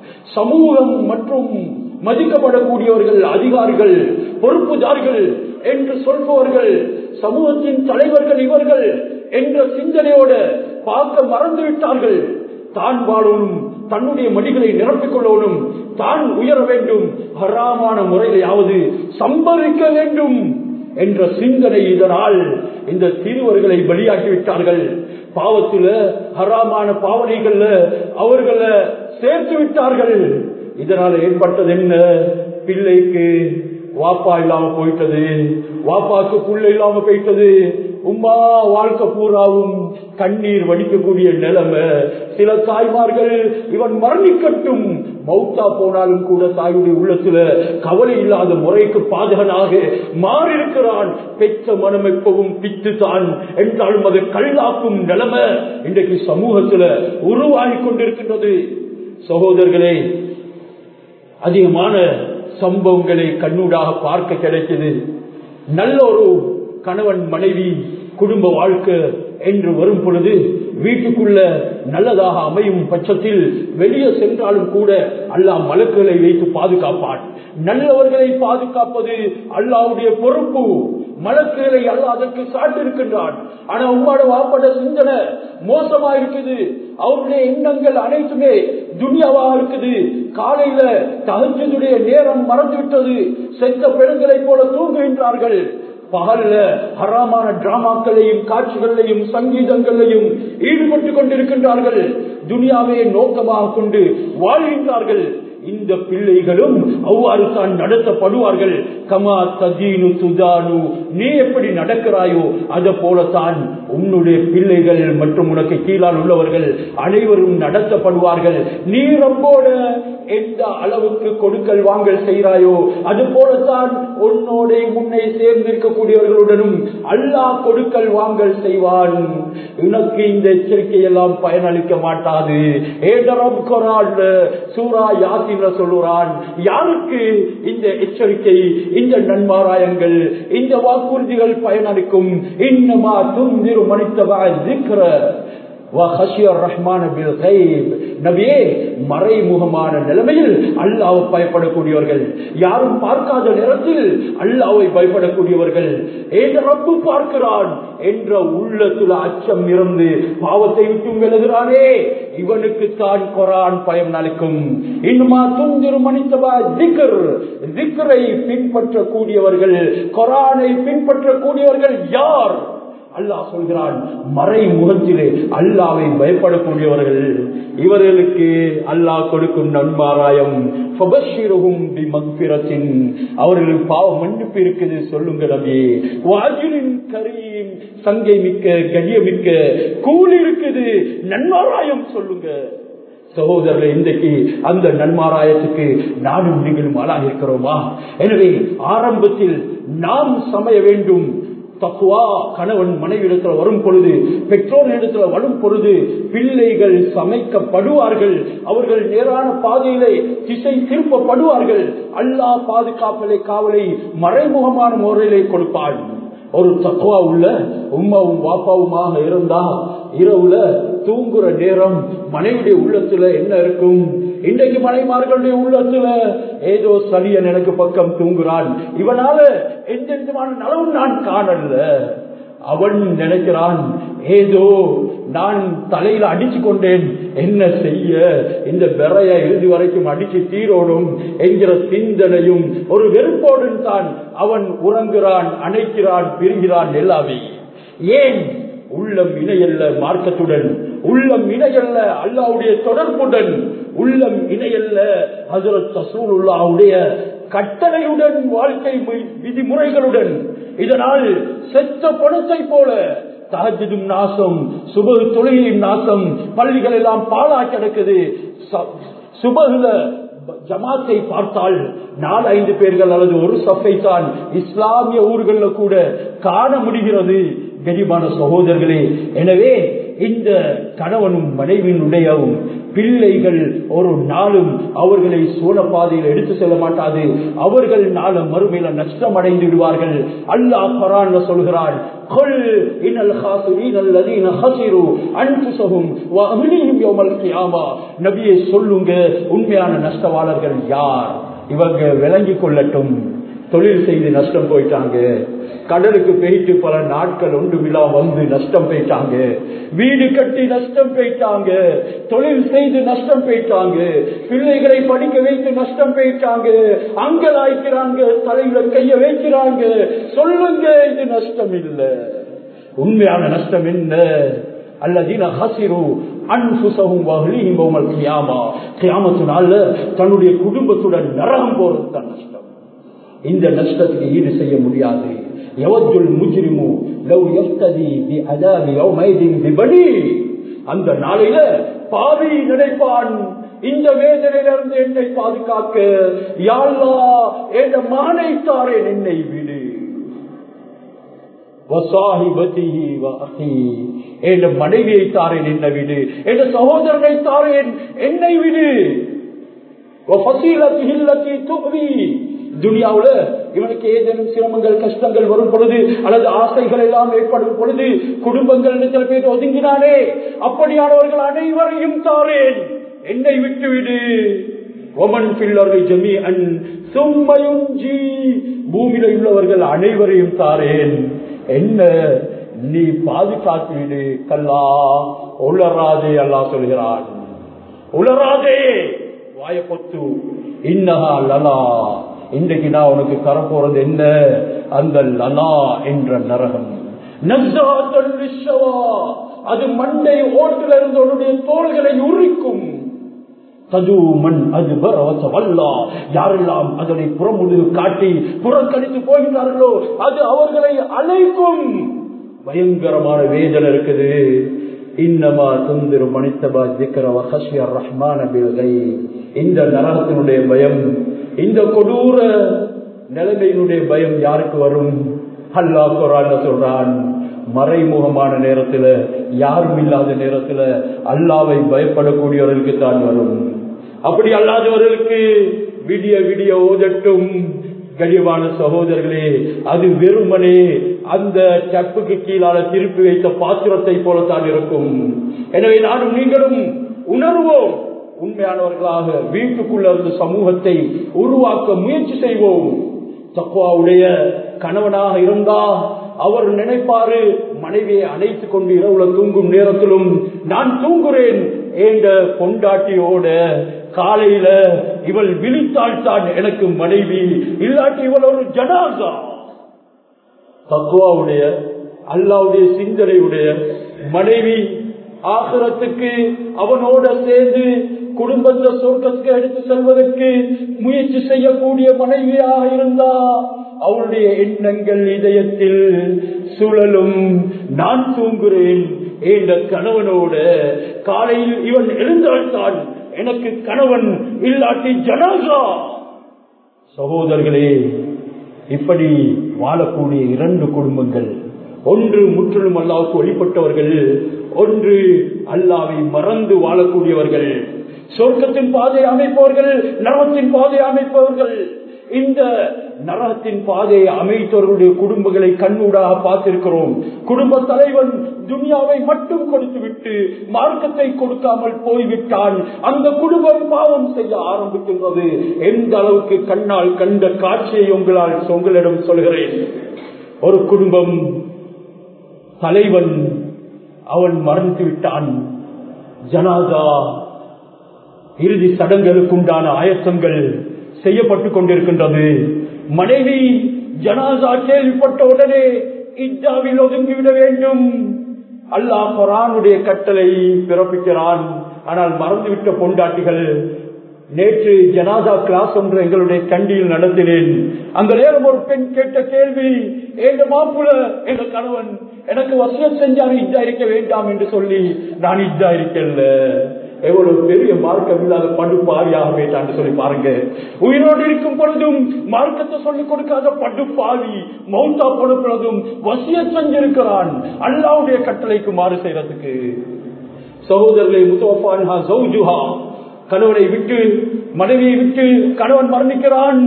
சமூகம் மற்றும் மதிக்கப்படக்கூடியவர்கள் அதிகாரிகள் பொறுப்புதார்கள் என்று சொல்பவர்கள் சமூகத்தின் தலைவர்கள் இவர்கள் என்ற சிந்தனையோடு பார்க்க மறந்து விட்டார்கள் தான் வாழணும் தன்னுடைய மடிகளை நிரப்பிக் கொள்ளணும் தான் உயர வேண்டும் ஹராமான முறையிலாவது சம்பரிக்க வேண்டும் என்ற சிந்தனை இதனால் இந்த சிறுவர்களை பலியாக்கி விட்டார்கள் பாவத்தில ஹராமான பாவனைகள்ல அவர்களை சேர்த்து விட்டார்கள் இதனால் ஏற்பட்டது என்ன பிள்ளைக்கு வாப்பா இல்லாம போயிட்டது வாப்பாக்கு புள்ள இல்லாம போயிட்டது உமா வாழ்க்கை பூராவும் கண்ணீர் வடிக்கக்கூடிய நிலைமை சில தாய்மார்கள் இவன் மரணிக்கட்டும் மௌத்தா போனாலும் கூட தாயுடைய உள்ளத்துல கவலை இல்லாத முறைக்கு பாதகனாக மாறியிருக்கிறான் பெற்ற மனம் எப்பவும் பித்து தான் என்றாலும் அது கல்லாக்கும் நிலைமை இன்றைக்கு சமூகத்துல உருவாகி கொண்டிருக்கின்றது சகோதரர்களே அதிகமான சம்பவங்களை கண்ணூடாக பார்க்க கிடைக்குது நல்ல ஒரு கணவன் மனைவி குடும்ப வாழ்க்கை என்று வரும் பொழுது வீட்டுக்குள்ள நல்லதாக அமையும் பட்சத்தில் வெளியே சென்றாலும் கூட அல்லாஹ் மலக்குகளை வைத்து பாதுகாப்பான் நல்லவர்களை பாதுகாப்பது அல்லாவுடைய பொறுப்பு மலக்குகளை அல்ல அதற்கு சாட்டிருக்கின்றான் ஆனா உங்களோட வாப்பட சிந்தனை மோசமா இருக்குது அவருடைய எண்ணங்கள் அனைத்துமே துனியாவாக இருக்குது காலையில தகஜதுடைய நேரம் மறந்து விட்டது செத்த பெண்களை போல தூங்குகின்றார்கள் பகல்ல ஹராமான டிராமாக்களையும் காட்சிகளையும் சங்கீதங்களையும் ஈடுபட்டு கொண்டிருக்கின்றார்கள் துனியாவை நோக்கமாக கொண்டு வாழ்கின்றார்கள் இந்த பிள்ளைகளும் அவ்வாறு தான் நடத்தப்படுவார்கள் கமா ததீனு துதானு நீ எப்படி நடக்கிறாயோ அத போலத்தான் உன்னுடைய பிள்ளைகள் மற்றும் உனக்கு கீழால் உள்ளவர்கள் அனைவரும் நடத்தப்படுவார்கள் நீ ரொம்போட எந்த அளவுக்கு கொடுக்கல் வாங்கல் செய்கிறாயோ அது போலத்தான் உன்னோட முன்னே சேர்ந்திருக்கக்கூடியவர்களுடனும் அல்லாஹ் கொடுக்கல் வாங்கல் செய்வான் உனக்கு இந்த எச்சரிக்கை எல்லாம் பயனளிக்க மாட்டாது ஏதரம் கொரான் சூரா யாசில சொல்லுறான் யாருக்கு இந்த எச்சரிக்கை இந்த நன்மாராயங்கள் இந்த வாக்குறுதிகள் பயனளிக்கும் இன்னமா துந்திரு மனிதவா திக்ர நபியே மறைமுகமான நிலைமையில் அல்லாவை பயப்படக்கூடியவர்கள் யாரும் பார்க்காத நேரத்தில் அல்லாவை பயப்படக்கூடியவர்கள் ஏன் ரப்பு பார்க்கிறான் என்ற உள்ளத்துல அச்சம் இருந்து பாவத்தை விட்டு விலகிறானே இவனுக்கு தான் கொரான் பயம் நலிக்கும் இன்னுமா துந்திரு மனிதபா திக்ர் திக்ரை பின்பற்றக்கூடியவர்கள் கொரானை பின்பற்றக்கூடியவர்கள் யார் அல்லாஹ் சொல்கிறான் மறை முகத்திலே அல்லாவை பயப்படக்கூடியவர்கள் இவர்களுக்கு அல்லாஹ் கொடுக்கும் நன்மாராயம் அவர்களுக்கு பாவ மன்னிப்பு இருக்குது சொல்லுங்க நபி வாஜிலின் கரீம் சங்கை மிக்க கடிய மிக்க கூலி இருக்குது நன்மாராயம் சொல்லுங்க சகோதரர்கள் இன்றைக்கு அந்த நன்மாராயத்துக்கு நானும் நீங்களும் ஆளாக இருக்கிறோமா எனவே ஆரம்பத்தில் நாம் சமைய வேண்டும் தக்குவா கணவன் மனைவி இடத்துல வரும் பொழுது பெற்றோர் இடத்துல வரும் பொழுது பிள்ளைகள் சமைக்கப்படுவார்கள் அவர்கள் நேரான பாதையிலே திசை திருப்பப்படுவார்கள் அல்லாஹ் பாதுகாப்பலை காவலை மறைமுகமான முறையிலே கொடுப்பாள் ஒரு தக்குவா உள்ள உமாவும் வாப்பாவுமாக இருந்தா இரவுல தூங்குற நேரம் மனைவிடைய உள்ளத்துல என்ன இருக்கும் இன்றைக்கு மனைமார்களுடைய உள்ளத்துல ஏதோ சலியன் எனக்கு பக்கம் தூங்குறான் இவனால எந்த விதமான நலவும் நான் காணல அவன் நினைக்கிறான் ஏதோ நான் தலையில அடிச்சு கொண்டேன் என்ன செய்ய இந்த விரைய இறுதி வரைக்கும் அடிச்சு தீரோடும் என்கிற சிந்தனையும் ஒரு வெறுப்போடும் தான் அவன் உறங்குறான் அணைக்கிறான் பிரிகிறான் எல்லாமே ஏன் உள்ளம் இணையல்ல மார்க்கத்துடன் உள்ளம் இணையல்ல அல்லாவுடைய தொடர்புடன் உள்ளம் இணையல்ல ஹசரத் ரசூலுல்லாவுடைய கட்டளையுடன் வாழ்க்கை விதிமுறைகளுடன் இதனால் செத்த பணத்தை போல தகஜதும் நாசம் சுப தொழிலின் நாசம் பள்ளிகள் எல்லாம் பாழா கிடக்குது சுபகுல ஜமாத்தை பார்த்தால் நாலு ஐந்து பேர்கள் அல்லது ஒரு சஃபை தான் இஸ்லாமிய ஊர்களில் கூட காண முடிகிறது கரிமான சகோதரர்களே எனவே இந்த கணவனும் மனைவியினுடையவும் பிள்ளைகள் ஒரு நாளும் அவர்களை சோழப்பாதையில் எடுத்து செல்ல மாட்டாது அவர்கள் நாளும் மறுமையில நஷ்டம் அடைந்து விடுவார்கள் அல்லாஹ் பரான் சொல்கிறான் நபியை சொல்லுங்க உண்மையான நஷ்டவாளர்கள் யார் இவங்க விளங்கிக் கொள்ளட்டும் தொழில் செய்து நஷ்டம் போயிட்டாங்க கடலுக்கு போயிட்டு பல நாட்கள் ஒன்று விழா வந்து நஷ்டம் போயிட்டாங்க வீடு கட்டி நஷ்டம் போயிட்டாங்க தொழில் செய்து நஷ்டம் போயிட்டாங்க பிள்ளைகளை படிக்க வைத்து நஷ்டம் போயிட்டாங்க அங்கலாய்க்கிறாங்க தலையில கைய வைக்கிறாங்க சொல்லுங்க இது நஷ்டம் இல்லை உண்மையான நஷ்டம் என்ன அல்லதீன ஹசிரு அன்புசகும் வகலியும் போமல் கியாமா கியாமத்தினால தன்னுடைய குடும்பத்துடன் நரகம் போறது தான் நஷ்டம் இந்த நஷ்டத்துக்கு ஈடு செய்ய முடியாது எவத்துல் முஜ்ரிமு லவ் யஃப்ததி பி அதாபி யௌமைதின் பிபடி அந்த நாளையில பாவி நினைப்பான் இந்த வேதனையிலிருந்து என்னை பாதுகாக்க யாழ்லா என் மகனை தாரேன் என்னை விடு என் மனைவியை தாரேன் என்ன விடு என் சகோதரனை தாரேன் என்னை விடு துனியாவுல இவனுக்கு ஏதேனும் சிரமங்கள் கஷ்டங்கள் வரும் பொழுது அல்லது ஆசைகள் எல்லாம் ஏற்படும் பொழுது குடும்பங்கள் சில பேர் ஒதுங்கினானே அப்படியானவர்கள் அனைவரையும் தாரேன் என்னை விட்டுவிடு ஒமன் பில்லர்கள் ஜமி அன் சும்மையுஞ்சி பூமியில உள்ளவர்கள் அனைவரையும் தாரேன் என்ன நீ பாதுகாத்து விடு கல்லா உளராதே அல்லா சொல்கிறான் உளராதே வாய பொத்து இன்னஹா லலா இன்றைக்கு நான் உனக்கு தர போறது என்ன அந்த லலா என்ற நரகம் அது மண்டை ஓட்டில் இருந்து உன்னுடைய தோள்களை உரிக்கும் யாரெல்லாம் அதனை புறமுழுது காட்டி புறக்கணித்து போகிறார்களோ அது அவர்களை அழைக்கும் பயங்கரமான வேதனை இருக்குது இன்னமா துந்திரு மனிதபா திக்கரவ ஹஷியர் ரஹ்மான பில்கை இந்த நரகத்தினுடைய பயம் இந்த கொடூர நிலைமையினுடைய பயம் யாருக்கு வரும் அல்லா குரான் சொல்றான் மறைமுகமான நேரத்துல யாரும் இல்லாத நேரத்துல அல்லாவை பயப்படக்கூடியவர்களுக்கு தான் வரும் அப்படி அல்லாதவர்களுக்கு விடிய விடிய ஓதட்டும் கடிவான சகோதரர்களே அது வெறுமனே அந்த டப்புக்கு கீழால திருப்பி வைத்த பாத்திரத்தை போலத்தான் இருக்கும் எனவே நானும் நீங்களும் உணர்வோம் உண்மையானவர்களாக வீட்டுக்குள்ள இருந்த சமூகத்தை உருவாக்க முயற்சி செய்வோம் தக்குவாவுடைய கணவனாக இருந்தா அவர் நினைப்பாரு மனைவியை அணைத்துக் கொண்டு இரவுல தூங்கும் நேரத்திலும் நான் தூங்குறேன் ஏண்ட பொண்டாட்டியோட காலையில இவள் விழித்தாள் தான் எனக்கு மனைவி இல்லாட்டி இவள் ஒரு ஜனாசா தக்குவாவுடைய அல்லாவுடைய சிந்தனையுடைய மனைவி ஆசிரத்துக்கு அவனோட சேர்ந்து குடும்பத்தை சொர்க்கத்துக்கு எடுத்து செல்வதற்கு முயற்சி செய்யக்கூடிய மனைவியாக இருந்தா அவளுடைய எண்ணங்கள் இதயத்தில் சுழலும் நான் தூங்குறேன் என்ற கணவனோட காலையில் இவன் எழுந்தால்தான் எனக்கு கணவன் இல்லாட்டி ஜனாசா சகோதரர்களே இப்படி வாழக்கூடிய இரண்டு குடும்பங்கள் ஒன்று முற்றிலும் அல்லாவுக்கு வழிபட்டவர்கள் ஒன்று அல்லாவை மறந்து வாழக்கூடியவர்கள் சொர்க்கத்தின் பாதை அமைப்பவர்கள் நரகத்தின் பாதை அமைப்பவர்கள் இந்த நரகத்தின் பாதையை அமைத்தவர்களுடைய குடும்பங்களை கண்ணூடாக பார்த்திருக்கிறோம் குடும்ப தலைவன் துனியாவை மட்டும் கொடுத்து விட்டு மார்க்கத்தை கொடுக்காமல் போய்விட்டான் அந்த குடும்பம் பாவம் செய்ய ஆரம்பிக்கின்றது எந்த அளவுக்கு கண்ணால் கண்ட காட்சியை உங்களால் உங்களிடம் சொல்கிறேன் ஒரு குடும்பம் தலைவன் அவன் மறந்து விட்டான் ஜனாதா இறுதி சடங்குகளுக்குண்டான ஆயத்தங்கள் செய்யப்பட்டுக் கொண்டிருக்கின்றது மனைவி ஜனாதா கேள்விப்பட்ட உடனே இத்தாவில் ஒதுங்கிவிட வேண்டும் அல்லாஹ் குரானுடைய கட்டளை பிறப்பிக்கிறான் ஆனால் மறந்துவிட்ட பொண்டாட்டிகள் நேற்று ஜனாதா கிளாஸ் ஒன்று எங்களுடைய கண்டியில் நடத்தினேன் அந்த நேரம் ஒரு பெண் கேட்ட கேள்வி எங்க மாப்புல எங்க கணவன் எனக்கு வசனம் செஞ்சாரு இத்தா இருக்க வேண்டாம் என்று சொல்லி நான் இத்தா இருக்கல எவ்வளவு பெரிய மார்க்கம் இல்லாத படுப்பாவியாக போயிட்டான்னு சொல்லி பாருங்க உயிரோடு இருக்கும் பொழுதும் மார்க்கத்தை சொல்லிக் கொடுக்காத படுப்பாவி மௌத்தா பொழுதும் வசிய செஞ்சிருக்கிறான் அல்லாவுடைய கட்டளைக்கு மாறு செய்யறதுக்கு சகோதரர்களை முத்தோஃபான் சௌஜுஹா கணவனை விட்டு மனைவியை விட்டு கணவன் மரணிக்கிறான்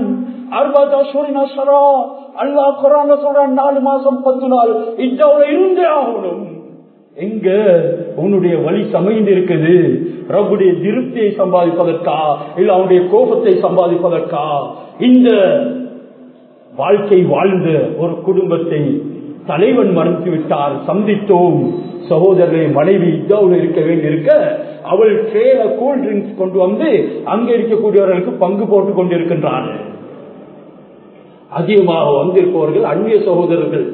அல்லா குரான் சொல்றான் நாலு மாசம் பத்து நாள் இத்தவளை இருந்தே ஆகணும் எங்க உன்னுடைய வழி சமைந்து இருக்குது ரகுடைய திருப்தியை சம்பாதிப்பதற்கா இல்ல அவனுடைய கோபத்தை சம்பாதிப்பதற்கா இந்த வாழ்க்கை வாழ்ந்த ஒரு குடும்பத்தை தலைவன் மறைத்து விட்டார் சந்தித்தோம் சகோதரர்களை மனைவி இத்தாவில் இருக்க வேண்டியிருக்க அவள் ட்ரேல கூல் ட்ரிங்க்ஸ் கொண்டு வந்து அங்க இருக்கக்கூடியவர்களுக்கு பங்கு போட்டுக் கொண்டிருக்கின்றான் அதிகமாக வந்திருப்பவர்கள் அந்நிய சகோதரர்கள்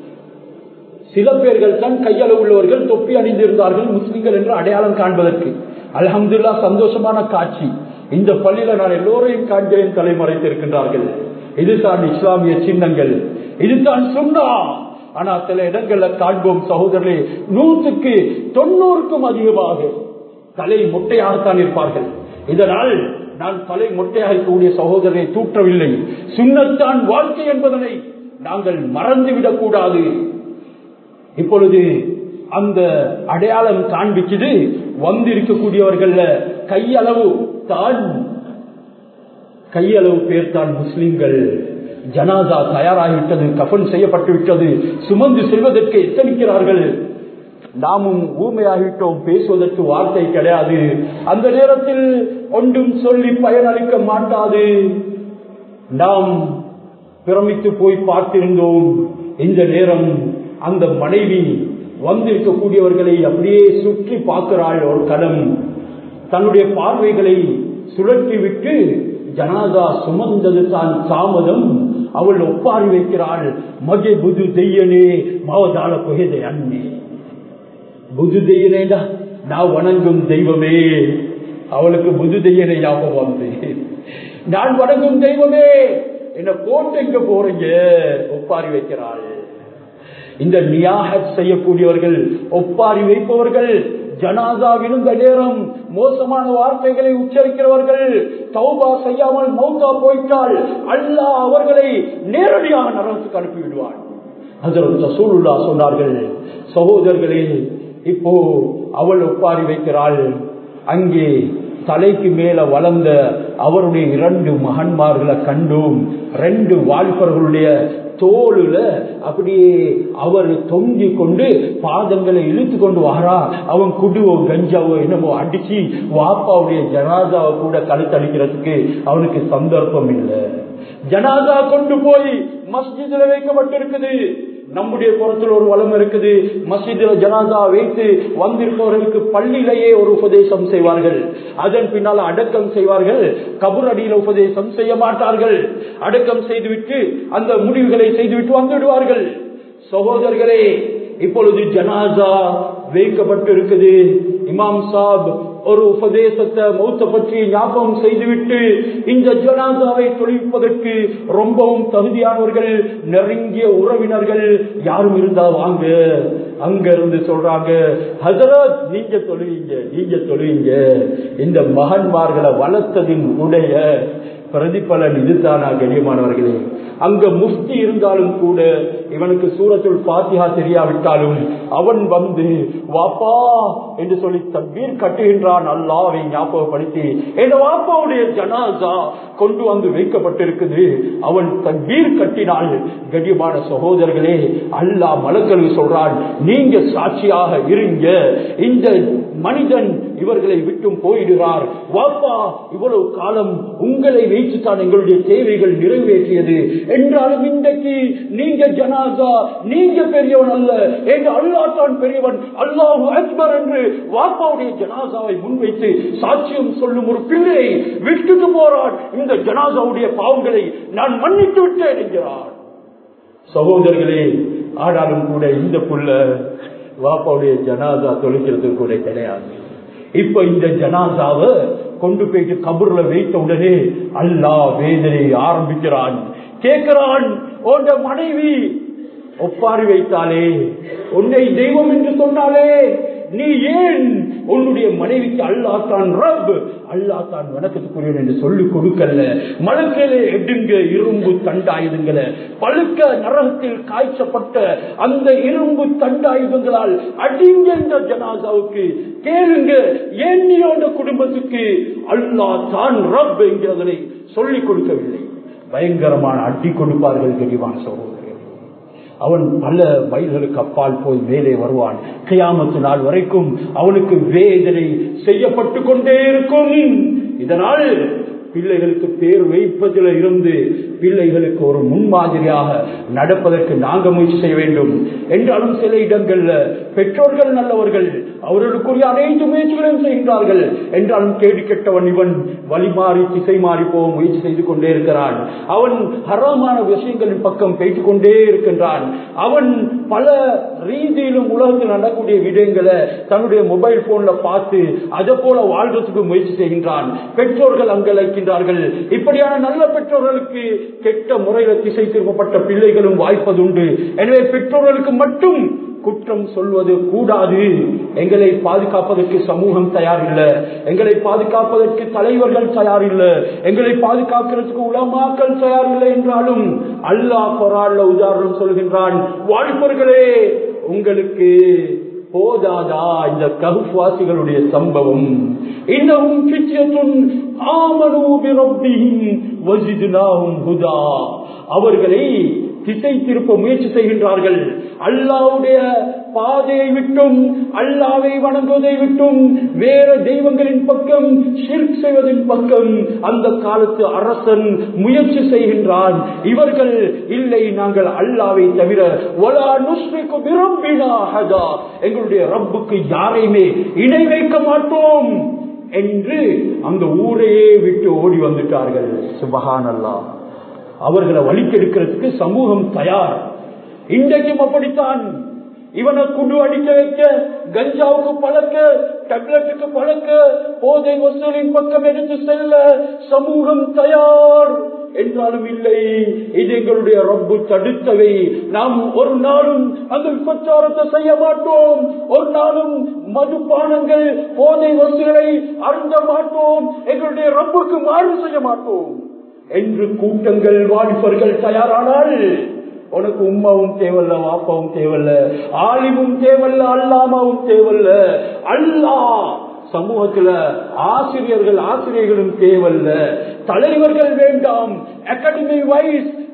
சில பேர்கள் தான் கையளவு உள்ளவர்கள் தொப்பி அணிந்திருந்தார்கள் முஸ்லிம்கள் என்று அடையாளம் காண்பதற்கு அலமதுல்லா சந்தோஷமான காட்சி இந்த பள்ளியில நான் எல்லோரையும் காண்கிறேன் தலைமறைத்திருக்கின்றார்கள் இதுதான் இஸ்லாமிய சின்னங்கள் இதுதான் சொன்னா ஆனா சில இடங்கள்ல காண்போம் சகோதரர்களே நூற்றுக்கு தொண்ணூறுக்கும் அதிகமாக தலை முட்டையாகத்தான் இருப்பார்கள் இதனால் நான் தலை முட்டையாக கூடிய சகோதரரை தூற்றவில்லை சுண்ணத்தான் வாழ்க்கை என்பதனை நாங்கள் மறந்துவிடக் கூடாது இப்பொழுது அந்த அடையாளம் காண்பிக்குது வந்திருக்கக்கூடியவர்கள் கையளவு தான் கையளவு பேர் தான் முஸ்லிம்கள் ஜனாதா தயாராகிவிட்டது கஃன் செய்யப்பட்டு விட்டது சுமந்து செல்வதற்கு எத்தனிக்கிறார்கள் நாமும் ஊமையாகிவிட்டோம் பேசுவதற்கு வார்த்தை கிடையாது அந்த நேரத்தில் ஒன்றும் சொல்லி பயனளிக்க மாட்டாது நாம் பிரமித்து போய் பார்த்திருந்தோம் இந்த நேரம் அந்த மனைவி வந்திருக்கக்கூடியவர்களை அப்படியே சுற்றி பார்க்கிறாள் ஒரு கடம் தன்னுடைய பார்வைகளை சுழற்றி விட்டு ஜனாதா சுமந்தது தான் தாமதம் அவள் ஒப்பாரி வைக்கிறாள் மகே புது தெய்யனே மாவதால புகதை அண்ணே புது தெய்யனேடா நான் வணங்கும் தெய்வமே அவளுக்கு புது தெய்யனை ஞாபகம் வந்து நான் வணங்கும் தெய்வமே என்ன போட்டு எங்க போறீங்க ஒப்பாரி வைக்கிறாள் இந்த நியாகத் செய்யக்கூடியவர்கள் ஒப்பாரி வைப்பவர்கள் ஜனாதா விழுந்த நேரம் மோசமான வார்த்தைகளை உச்சரிக்கிறவர்கள் தௌபா செய்யாமல் மௌத்தா போயிட்டால் அல்லாஹ் அவர்களை நேரடியாக நரகத்துக்கு அனுப்பிவிடுவார் அதற்கு சூழ்நிலா சொன்னார்கள் சகோதரர்களே இப்போ அவள் ஒப்பாரி வைக்கிறாள் அங்கே தலைக்கு மேல வளர்ந்த அவருடைய இரண்டு மகன்மார்களை கண்டோம் ரெண்டு வாலிபர்களுடைய தோளுல அப்படியே அவர் தொங்கி கொண்டு பாதங்களை இழுத்து கொண்டு வாரா அவன் குடுவோ கஞ்சாவோ என்னமோ அடிச்சு வாப்பாவுடைய ஜனாதாவை கூட கழுத்தடிக்கிறதுக்கு அவனுக்கு சந்தர்ப்பம் இல்லை ஜனாதா கொண்டு போய் மஸ்ஜிதில் வைக்கப்பட்டிருக்குது நம்முடைய புறத்தில் ஒரு வளம் இருக்குது மசிதில் ஜனாதா வைத்து வந்திருப்பவர்களுக்கு பள்ளியிலேயே ஒரு உபதேசம் செய்வார்கள் அதன் பின்னால் அடக்கம் செய்வார்கள் கபூர் அடியில் உபதேசம் செய்ய மாட்டார்கள் அடக்கம் செய்துவிட்டு அந்த முடிவுகளை செய்துவிட்டு வந்துவிடுவார்கள் சகோதரர்களே இப்பொழுது ஜனாதா வைக்கப்பட்டு இருக்குது இமாம் சாப் ஒரு உபதேசத்தை மௌத்த பற்றி ஞாபகம் செய்துவிட்டு இந்த ஜனாதாவை தொழிப்பதற்கு ரொம்பவும் தகுதியானவர்கள் நெருங்கிய உறவினர்கள் யாரும் இருந்தா வாங்க அங்க இருந்து சொல்றாங்க ஹசரத் நீங்க தொழுவீங்க நீங்க தொழுவீங்க இந்த மகன்மார்களை வளர்த்ததின் உடைய பிரதிபலன் இதுதானா கண்ணியமானவர்களே அங்க முஃப்தி இருந்தாலும் கூட இவனுக்கு சூரத்துள் பாத்தியா தெரியாவிட்டாலும் அவன் வந்து வாப்பா என்று சொல்லி தம்பீர் கட்டுகின்றான் அல்லாவை ஞாபகப்படுத்தி என் வாப்பாவுடைய ஜனாசா கொண்டு வந்து வைக்கப்பட்டிருக்குது அவன் தம்பீர் கட்டினால் கண்ணியமான சகோதரர்களே அல்லாஹ் மலக்களுக்கு சொல்றான் நீங்க சாட்சியாக இருங்க இந்த மனிதன் இவர்களை விட்டும் போயிடுறார் வாப்பா இவ்வளவு காலம் உங்களை வைத்துத்தான் எங்களுடைய தேவைகள் நிறைவேற்றியது என்றாலும் இன்றைக்கு நீங்க ஜனாசா நீங்க பெரியவன் அல்ல என்று அல்லாஹ் தான் பெரியவன் அல்லாஹு அக்பர் என்று வாப்பாவுடைய ஜனாசாவை முன்வைத்து சாட்சியம் சொல்லும் ஒரு பிள்ளையை விட்டுட்டு போறான் இந்த ஜனாசாவுடைய பாவங்களை நான் மன்னித்து விட்டேன் என்கிறார் சகோதரர்களே ஆனாலும் கூட இந்த புள்ள வாப்பாவுடைய ஜனாசா தொழிக்கிறது கூட கிடையாது இப்ப இந்த ஜனாசாவை கொண்டு போயிட்டு கபூர்ல வைத்த உடனே அல்லா வேதனை ஆரம்பிக்கிறான் கேட்கிறான் உன் மனைவி ஒப்பாரி வைத்தாலே உன்னை தெய்வம் என்று சொன்னாலே நீ ஏன் உன்னுடைய மனைவிக்கு அல்லாத்தான் ரப் அல்லாத்தான் வணக்கத்துக்குரியவன் என்று சொல்லிக் கொடுக்கல மலக்கிலே எடுங்க இரும்பு தண்டாயுதங்கள பழுக்க நரகத்தில் காய்ச்சப்பட்ட அந்த இரும்பு தண்டாயுதங்களால் அடிங்க இந்த ஜனாசாவுக்கு கேளுங்க ஏன் நீ அந்த குடும்பத்துக்கு அல்லா தான் ரப் என்கிறதனை சொல்லிக் கொடுக்கவில்லை பயங்கரமான அடி கொடுப்பார்கள் தெளிவான சகோதரர் அவன் பல மைல்களுக்கு அப்பால் போய் மேலே வருவான் கியாமத்து நாள் வரைக்கும் அவனுக்கு வேதனை செய்யப்பட்டு கொண்டே இருக்கும் இதனால் பிள்ளைகளுக்கு பேர் வைப்பதில் இருந்து பிள்ளைகளுக்கு ஒரு முன்மாதிரியாக நடப்பதற்கு நாங்க முயற்சி செய்ய வேண்டும் என்றாலும் சில இடங்கள்ல பெற்றோர்கள் நல்லவர்கள் அவர்களுக்குரிய அனைத்து முயற்சிகளையும் செய்கின்றார்கள் என்றாலும் கேடு கெட்டவன் இவன் வழி மாறி திசை மாறி போக முயற்சி செய்து கொண்டே இருக்கிறான் அவன் ஹராமான விஷயங்களின் பக்கம் பேசிக் கொண்டே இருக்கின்றான் அவன் பல ரீதியிலும் உலகத்தில் நடக்கக்கூடிய விடயங்களை தன்னுடைய மொபைல் போன்ல பார்த்து அதை போல வாழ்றதுக்கு முயற்சி செய்கின்றான் பெற்றோர்கள் அங்கலைக்கின்றார்கள் இப்படியான நல்ல பெற்றோர்களுக்கு கெட்ட முறையில திசை திருப்பப்பட்ட பிள்ளைகளும் வாய்ப்பதுண்டு எனவே பெற்றோர்களுக்கு மட்டும் குற்றம் சொல்வது கூடாது எங்களை பாதுகாப்பதற்கு சமூகம் தயாரில்லை எங்களை பாதுகாப்பதற்கு தலைவர்கள் தயாரில்லை எங்களை பாதுகாக்கிறதுக்கு உலமாக்கள் தயாரில்லை என்றாலும் அல்லாஹ் கொரால்ல உதாரணம் சொல்கின்றான் வாழ்ப்பர்களே உங்களுக்கு போதாதா இந்த ககுவாசிகளுடைய சம்பவம் இன்னமும் பிச்சத்துன் ஆமனூபி ரப்பிஹிம் வஜிதுனாஹும் ஹுதா அவர்களை திசை திருப்ப முயற்சி செய்கின்றார்கள் அல்லாவுடைய பாதையை விட்டும் அல்லாவை வணங்குவதை விட்டும் வேற தெய்வங்களின் பக்கம் ஷிர்க் செய்வதன் பக்கம் அந்த காலத்து அரசன் முயற்சி செய்கின்றான் இவர்கள் இல்லை நாங்கள் அல்லாவை தவிர ஒலா நுஸ்ரிக்கு விரும்பினாகதா எங்களுடைய ரப்புக்கு யாரையுமே இணை வைக்க மாட்டோம் என்று அந்த ஊரையே விட்டு ஓடி வந்துட்டார்கள் சுபஹான் அல்லா அவர்களை வழிக்கெடுக்கிறதுக்கு சமூகம் தயார் இன்றைக்கும் அப்படித்தான் இவனை குண்டு அடிக்க வைக்க கஞ்சாவுக்கு பழக்க டேப்லெட்டுக்கு பழக்க போதை வசூலின் பக்கம் எடுத்து செல்ல சமூகம் தயார் என்றாலும் இல்லை இது எங்களுடைய ரப்பு தடுத்தவை நாம் ஒரு நாளும் அந்த விபச்சாரத்தை செய்ய மாட்டோம் ஒரு நாளும் மதுபானங்கள் போதை வசூலை அருந்த மாட்டோம் எங்களுடைய ரப்புக்கு மாறு செய்ய மாட்டோம் என்று கூட்டங்கள் வாலிபர்கள் தயாரானால் உனக்கு உமாவும் தேவல்ல வாப்பாவும் தேவல்ல ஆலிமும் தேவல்ல அல்லாமாவும் தேவல்ல அல்லா சமூகத்துல ஆசிரியர்கள் ஆசிரியர்களும் தேவல்ல தலைவர்கள் வேண்டாம் அகாடமி வைஸ்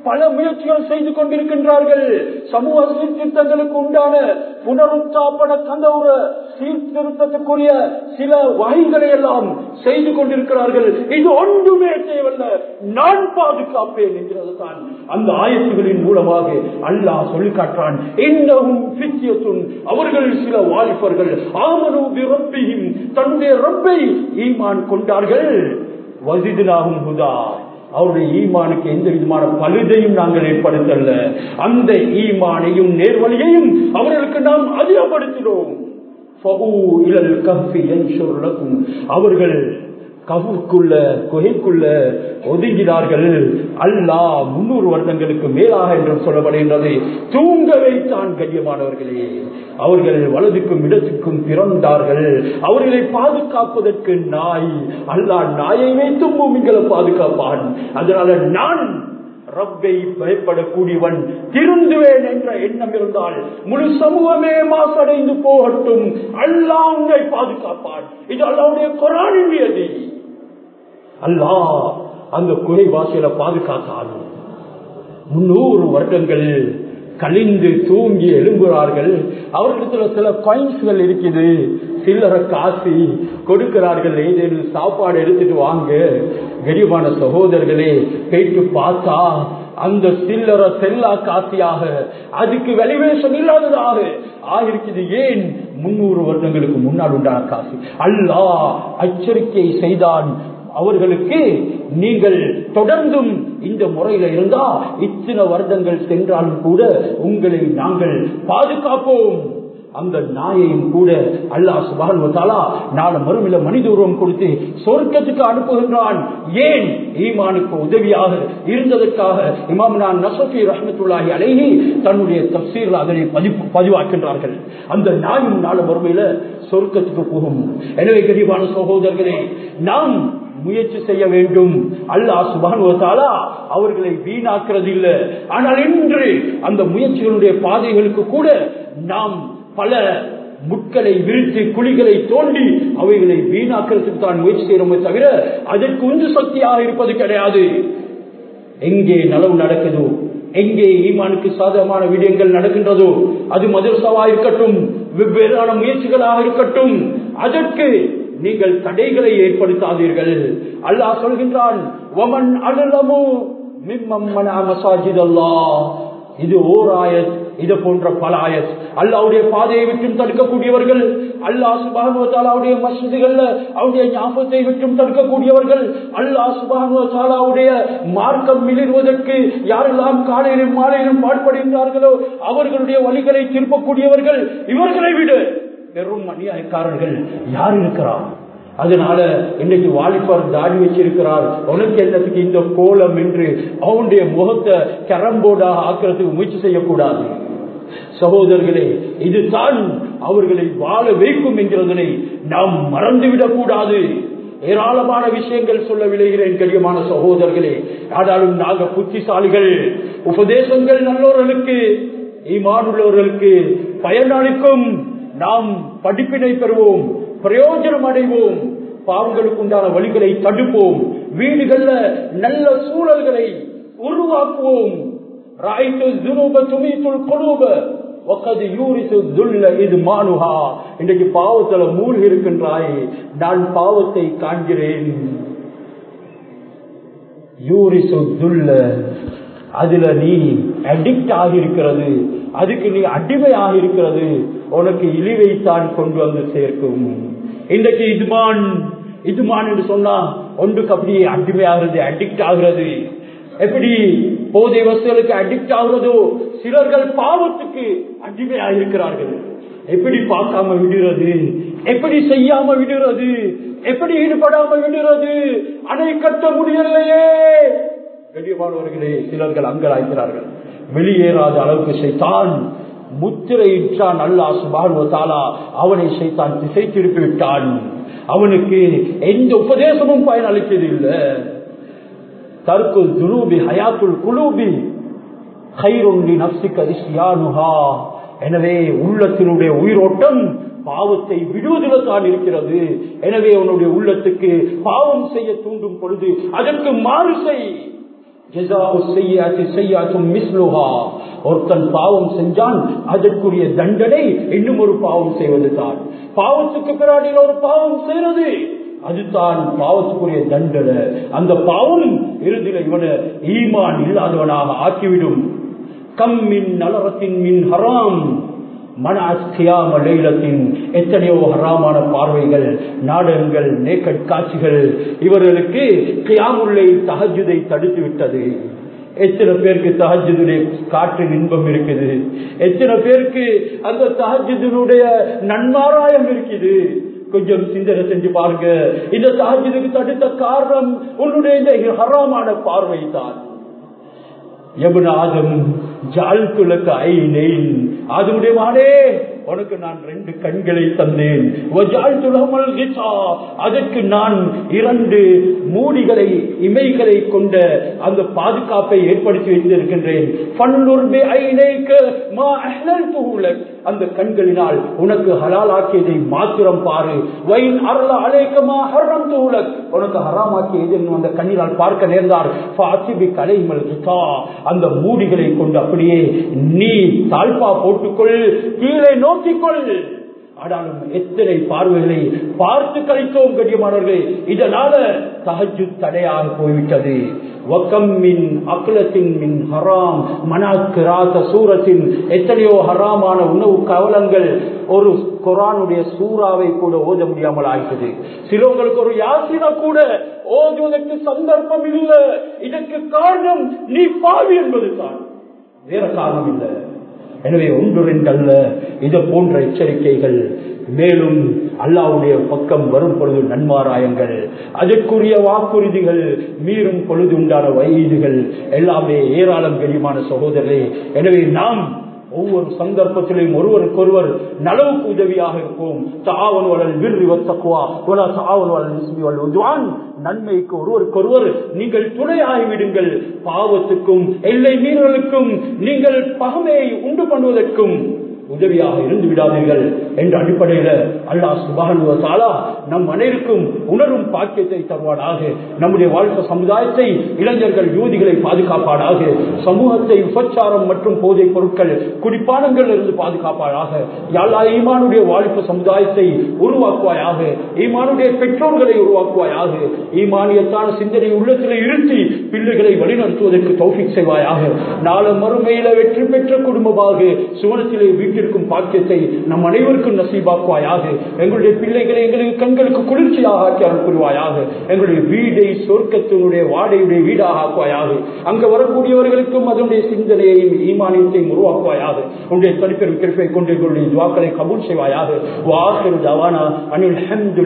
பல முயற்சிகள் செய்து கொண்டிருக்கின்றார்கள் சமூக சீர்திருத்தங்களுக்கு உண்டான புனருத்தாப்பன கந்தவுர சீர்திருத்தத்துக்குரிய சில வகைகளை எல்லாம் செய்து கொண்டிருக்கிறார்கள் இது ஒன்றுமே தேவையில்ல நான் பாதுகாப்பேன் என்கிறது தான் அந்த ஆயத்துகளின் மூலமாக அல்லாஹ் சொல்லி காட்டுறான் இன்னமும் பித்தியத்துன் அவர்கள் சில வாலிபர்கள் ஆமனூபி ரப்பியும் தன்னுடைய ரப்பை ஈமான் கொண்டார்கள் வசிதினாகும் ஹுதா அவருடைய ஈமானுக்கு எந்த விதமான பழுதையும் நாங்கள் ஏற்படுத்தல அந்த ஈமானையும் நேர்வழியையும் அவர்களுக்கு நாம் அதிகப்படுத்தினோம் அவர்கள் கவுக்குள்ள குகைக்குள்ள ஒதுங்கினார்கள் அல்லாஹ் முன்னூறு வருடங்களுக்கு மேலாக என்று சொல்லப்படுகின்றது தூங்க வைத்தான் கண்ணியமானவர்களே அவர்கள் வலதுக்கும் இடத்துக்கும் பிறந்தார்கள் அவர்களை பாதுகாப்பதற்கு நாய் அல்லாஹ் நாயை வைத்தும் பூமிகளை பாதுகாப்பான் அதனால நான் ரப்பை பயப்படக்கூடியவன் திருந்துவேன் என்ற எண்ணம் இருந்தால் முழு சமூகமே மாசடைந்து போகட்டும் அல்லாஹ் உன்னை பாதுகாப்பான் இது அல்லாவுடைய குரானின் நியதி அல்லாஹ் அந்த குறைவாசியில பாதுகாத்தான் முன்னூறு வருடங்கள் கழிந்து தூங்கி எழும்புகிறார்கள் அவர்களிடத்துல சில காயின்ஸ்கள் இருக்குது சில்லற காசி கொடுக்கிறார்கள் ஏதேனும் சாப்பாடு எடுத்துட்டு வாங்க கரிமான சகோதரர்களே போயிட்டு பார்த்தா அந்த சில்லற செல்லா காசியாக அதுக்கு வெளிவேஷம் இல்லாததாக ஆயிருக்குது ஏன் முன்னூறு வருடங்களுக்கு முன்னால் உண்டான காசு அல்லாஹ் அச்சரிக்கை செய்தான் அவர்களுக்கு நீங்கள் தொடர்ந்தும் இந்த முறையில இருந்தா இத்தனை வருடங்கள் சென்றாலும் கூட உங்களை நாங்கள் பாதுகாப்போம் அந்த நாயையும் கூட அல்லாஹ் சுபானுவத்தாலா நாலு மறுமையில மனித உருவம் கொடுத்து சொர்க்கத்துக்கு அனுப்புகின்றான் ஏன் ஈமானுக்கு உதவியாக இருந்ததற்காக இமாம் நான் நசஃபி ரஹமத்துல்லாஹி அலைஹி தன்னுடைய தப்சீரில் அதனை பதிப்பு பதிவாக்கின்றார்கள் அந்த நாயும் நாலு மறுமையில சொர்க்கத்துக்கு போகும் எனவே கரிவான சகோதரர்களே நாம் முயற்சி செய்ய வேண்டும் அல்லாஹ் சுபானுவத்தாலா அவர்களை வீணாக்குறது இல்லை ஆனால் இன்று அந்த முயற்சிகளுடைய பாதைகளுக்கு கூட நாம் பல முட்களை விரித்து குழிகளை தோண்டி அவைகளை வீணாக்கிறதுக்கு தான் முயற்சி செய்யறோமே தவிர அதற்கு உந்து சக்தியாக இருப்பது கிடையாது எங்கே நலவு நடக்குதோ எங்கே ஈமானுக்கு சாதகமான விடயங்கள் நடக்கின்றதோ அது மதுரசவா இருக்கட்டும் வெவ்வேறான முயற்சிகளாக இருக்கட்டும் அதற்கு நீங்கள் தடைகளை ஏற்படுத்தாதீர்கள் அல்லாஹ் சொல்கின்றான் ஒமன் அலுலமு மிம்மம்மன மசாஜித் அல்லாஹ் இது ஓர் ஆயத் இது போன்ற பல ஆயத் அல்லாவுடைய பாதையை விட்டும் தடுக்கக்கூடியவர்கள் அல்லாஹ் சுபானுவத்தாலாவுடைய மசிதிகள்ல அவருடைய ஞாபகத்தை விட்டும் தடுக்கக்கூடியவர்கள் அல்லாஹ் சுபானுவத்தாலாவுடைய மார்க்கம் மிளிர்வதற்கு யாரெல்லாம் காலையிலும் மாலையிலும் பாடுபடுகின்றார்களோ அவர்களுடைய வழிகளை திருப்பக்கூடியவர்கள் இவர்களை விட பெரும் அநியாயக்காரர்கள் யார் இருக்கிறார் அதனால இன்னைக்கு வாலிபர் தாடி வச்சிருக்கிறார் உனக்கு என்னத்துக்கு இந்த கோலம் என்று அவனுடைய முகத்தை கரம்போடாக ஆக்கிறதுக்கு முயற்சி செய்யக்கூடாது சகோதரர்களே இதுதான் அவர்களை வாழ வைக்கும் என்கிறதனை நாம் மறந்துவிடக் கூடாது ஏராளமான விஷயங்கள் சொல்ல விளைகிறேன் கடியமான சகோதரர்களே ஆனாலும் நாங்க புத்திசாலிகள் உபதேசங்கள் நல்லோர்களுக்கு ஈமானுள்ளவர்களுக்கு பயனளிக்கும் நாம் படிப்பினை பெறுவோம் பிரயோஜனம் அடைவோம் பாவங்களுக்கு உண்டான வழிகளை தடுப்போம் வீடுகள்ல நல்ல சூழல்களை உருவாக்குவோம் இன்றைக்கு பாவத்துல மூழ்கி இருக்கின்றாய் நான் பாவத்தை காண்கிறேன் அதுல நீ அடிக்ட் ஆகியிருக்கிறது அதுக்கு நீ அடிமையாக இருக்கிறது உனக்கு இழிவைத்தான் கொண்டு வந்து சேர்க்கும் இன்றைக்கு இதுமான் இதுமான் என்று சொன்னா ஒன்றுக்கு அப்படியே அடிமையாகிறது அடிக்ட் ஆகிறது எப்படி போதை வசதிகளுக்கு அடிக்ட் ஆகிறதோ சிலர்கள் பாவத்துக்கு அடிமையாக இருக்கிறார்கள் எப்படி பார்க்காம விடுறது எப்படி செய்யாம விடுறது எப்படி ஈடுபடாம விடுறது அணை கட்ட முடியலையே கண்ணியமானவர்களே சிலர்கள் அங்கலாய்க்கிறார்கள் வெளியேறாத அளவுக்கு செய்தான் முத்திரையிட்டான் அல்லா சுபானுவத்தாலா அவனை செய்தான் திசை திருப்பி விட்டான் அவனுக்கு எந்த உபதேசமும் பயன் அளித்தது இல்லை தற்குள் துருபி ஹயாத்துல் குலூபி கைரொண்டி நப்சிக்கரிசியானுகா எனவே உள்ளத்தினுடைய உயிரோட்டம் பாவத்தை விடுவதில் தான் இருக்கிறது எனவே உன்னுடைய உள்ளத்துக்கு பாவம் செய்ய தூண்டும் பொழுது அதற்கு மாறு செய் ஒருத்தன் பாவம் செஞ்சான் அதற்குரிய தண்டனை இன்னும் ஒரு பாவம் செய்வது தான் பாவத்துக்கு பிறாடியில் ஒரு பாவம் செய்யறது அதுதான் பாவத்துக்குரிய தண்டனை அந்த பாவம் இறுதியில் இவனை ஈமான் இல்லாதவனாக ஆக்கிவிடும் கம்மின் நலரத்தின் மின் ஹராம் மனத்தின் எத்தனையோ ஹராமான பார்வைகள் நாடகங்கள் நேக்கட் காட்சிகள் இவர்களுக்கு கியாமுல்லை தகஜுதை தடுத்து விட்டது எத்தனை பேருக்கு தஹஜுடைய காற்றின் இன்பம் இருக்குது எத்தனை பேருக்கு அந்த தஹஜுடைய நன்மாராயம் இருக்குது கொஞ்சம் சிந்தனை செஞ்சு பாருங்க இந்த தஹஜுக்கு தடுத்த காரணம் உன்னுடைய இந்த ஹராமான பார்வை தான் எபுன் ஆதம் ஜால் துலக்க ஐ நெய் ஆதமுடைய மாடே உனக்கு நான் ரெண்டு கண்களை தந்தேன் அதற்கு நான் இரண்டு மூடிகளை இமைகளை கொண்ட அந்த பாதுகாப்பை ஏற்படுத்தி வைத்திருக்கின்றேன் அந்த கண்களினால் உனக்கு ஹலாலாக்கியதை மாத்திரம் பாரு வயின் அருள அலேக்கமா ஹர்ரம் தூளக் உனக்கு ஹராமாக்கியது அந்த கண்ணினால் பார்க்க நேர்ந்தார் கலைமல் அந்த மூடிகளை கொண்டு அப்படியே நீ தாழ்பா போட்டுக்கொள் கீழே நோக்கிக்கொள் ஆனாலும் எத்தனை பார்வைகளை பார்த்து கழித்தோம் கடியமானவர்களே இதனால தகஜு தடையாக போய்விட்டது வக்கம்மின் அக்குலத்தின் மின் ஹராம் மனாக்கிராத சூரத்தின் எத்தனையோ ஹராமான உணவு கவலங்கள் ஒரு குரானுடைய சூறாவை கூட ஓத முடியாமல் ஆயிட்டது சிலவங்களுக்கு ஒரு யாசின கூட ஓதுவதற்கு சந்தர்ப்பம் இல்லை இதற்கு காரணம் நீ பாவி என்பது தான் வேற காரணம் இல்லை எனவே ஒன்று ரெண்டு அல்ல இது போன்ற எச்சரிக்கைகள் மேலும் அல்லாவுடைய பக்கம் வரும் பொழுது நன்மாராயங்கள் அதற்குரிய வாக்குறுதிகள் மீறும் பொழுது உண்டான வயதுகள் எல்லாமே ஏராளம் கனிமான சகோதரரே எனவே நாம் ஒவ்வொரு சந்தர்ப்பத்திலையும் ஒருவருக்கொருவர் நலவுக்கு உதவியாக இருப்போம் தாவன் வளல் விருதி வத்தக்குவா உலா தாவன் வளல் நிஸ்மி வல் உத்வான் நன்மைக்கு ஒருவருக்கொருவர் நீங்கள் துணையாகிவிடுங்கள் பாவத்துக்கும் எல்லை மீறலுக்கும் நீங்கள் பகமையை உண்டு பண்ணுவதற்கும் உதவியாக இருந்து விடாதீர்கள் என்ற அடிப்படையில அல்லாஹ் சுபானுவத்தாலா நம் அனைவருக்கும் உணரும் பாக்கியத்தை தருவானாக நம்முடைய வாழ்க்கை சமுதாயத்தை இளைஞர்கள் யூதிகளை பாதுகாப்பானாக சமூகத்தை உபச்சாரம் மற்றும் போதைப் பொருட்கள் குடிப்பானங்கள் இருந்து பாதுகாப்பானாக யாழா ஈமானுடைய வாழ்க்கை சமுதாயத்தை உருவாக்குவாயாக ஈமானுடைய பெற்றோர்களை உருவாக்குவாயாக ஈமானியத்தான சிந்தனை உள்ளத்தில் இருத்தி பிள்ளைகளை வழிநடத்துவதற்கு தௌஃபிக் செய்வாயாக நாளை மறுமையில வெற்றி பெற்ற குடும்பமாக சுவனத்திலே வீட்டிற்கும் பாக்கியத்தை நம் அனைவருக்கும் நசீபாக்குவாயாக எங்களுடைய பிள்ளைகளை எங்களுக்கு கண்களுக்கு குளிர்ச்சியாக ஆக்கி அருள் புரிவாயாக எங்களுடைய வீடை சொர்க்கத்தினுடைய வாடையுடைய வீடாக ஆக்குவாயாக அங்க வரக்கூடியவர்களுக்கும் அதனுடைய சிந்தனையையும் ஈமானியத்தையும் உருவாக்குவாயாக உன்னுடைய தனிப்பெரும் கிருப்பை கொண்டு எங்களுடைய துவாக்களை கபூல் செய்வாயாக வாசல் தவானா அனில்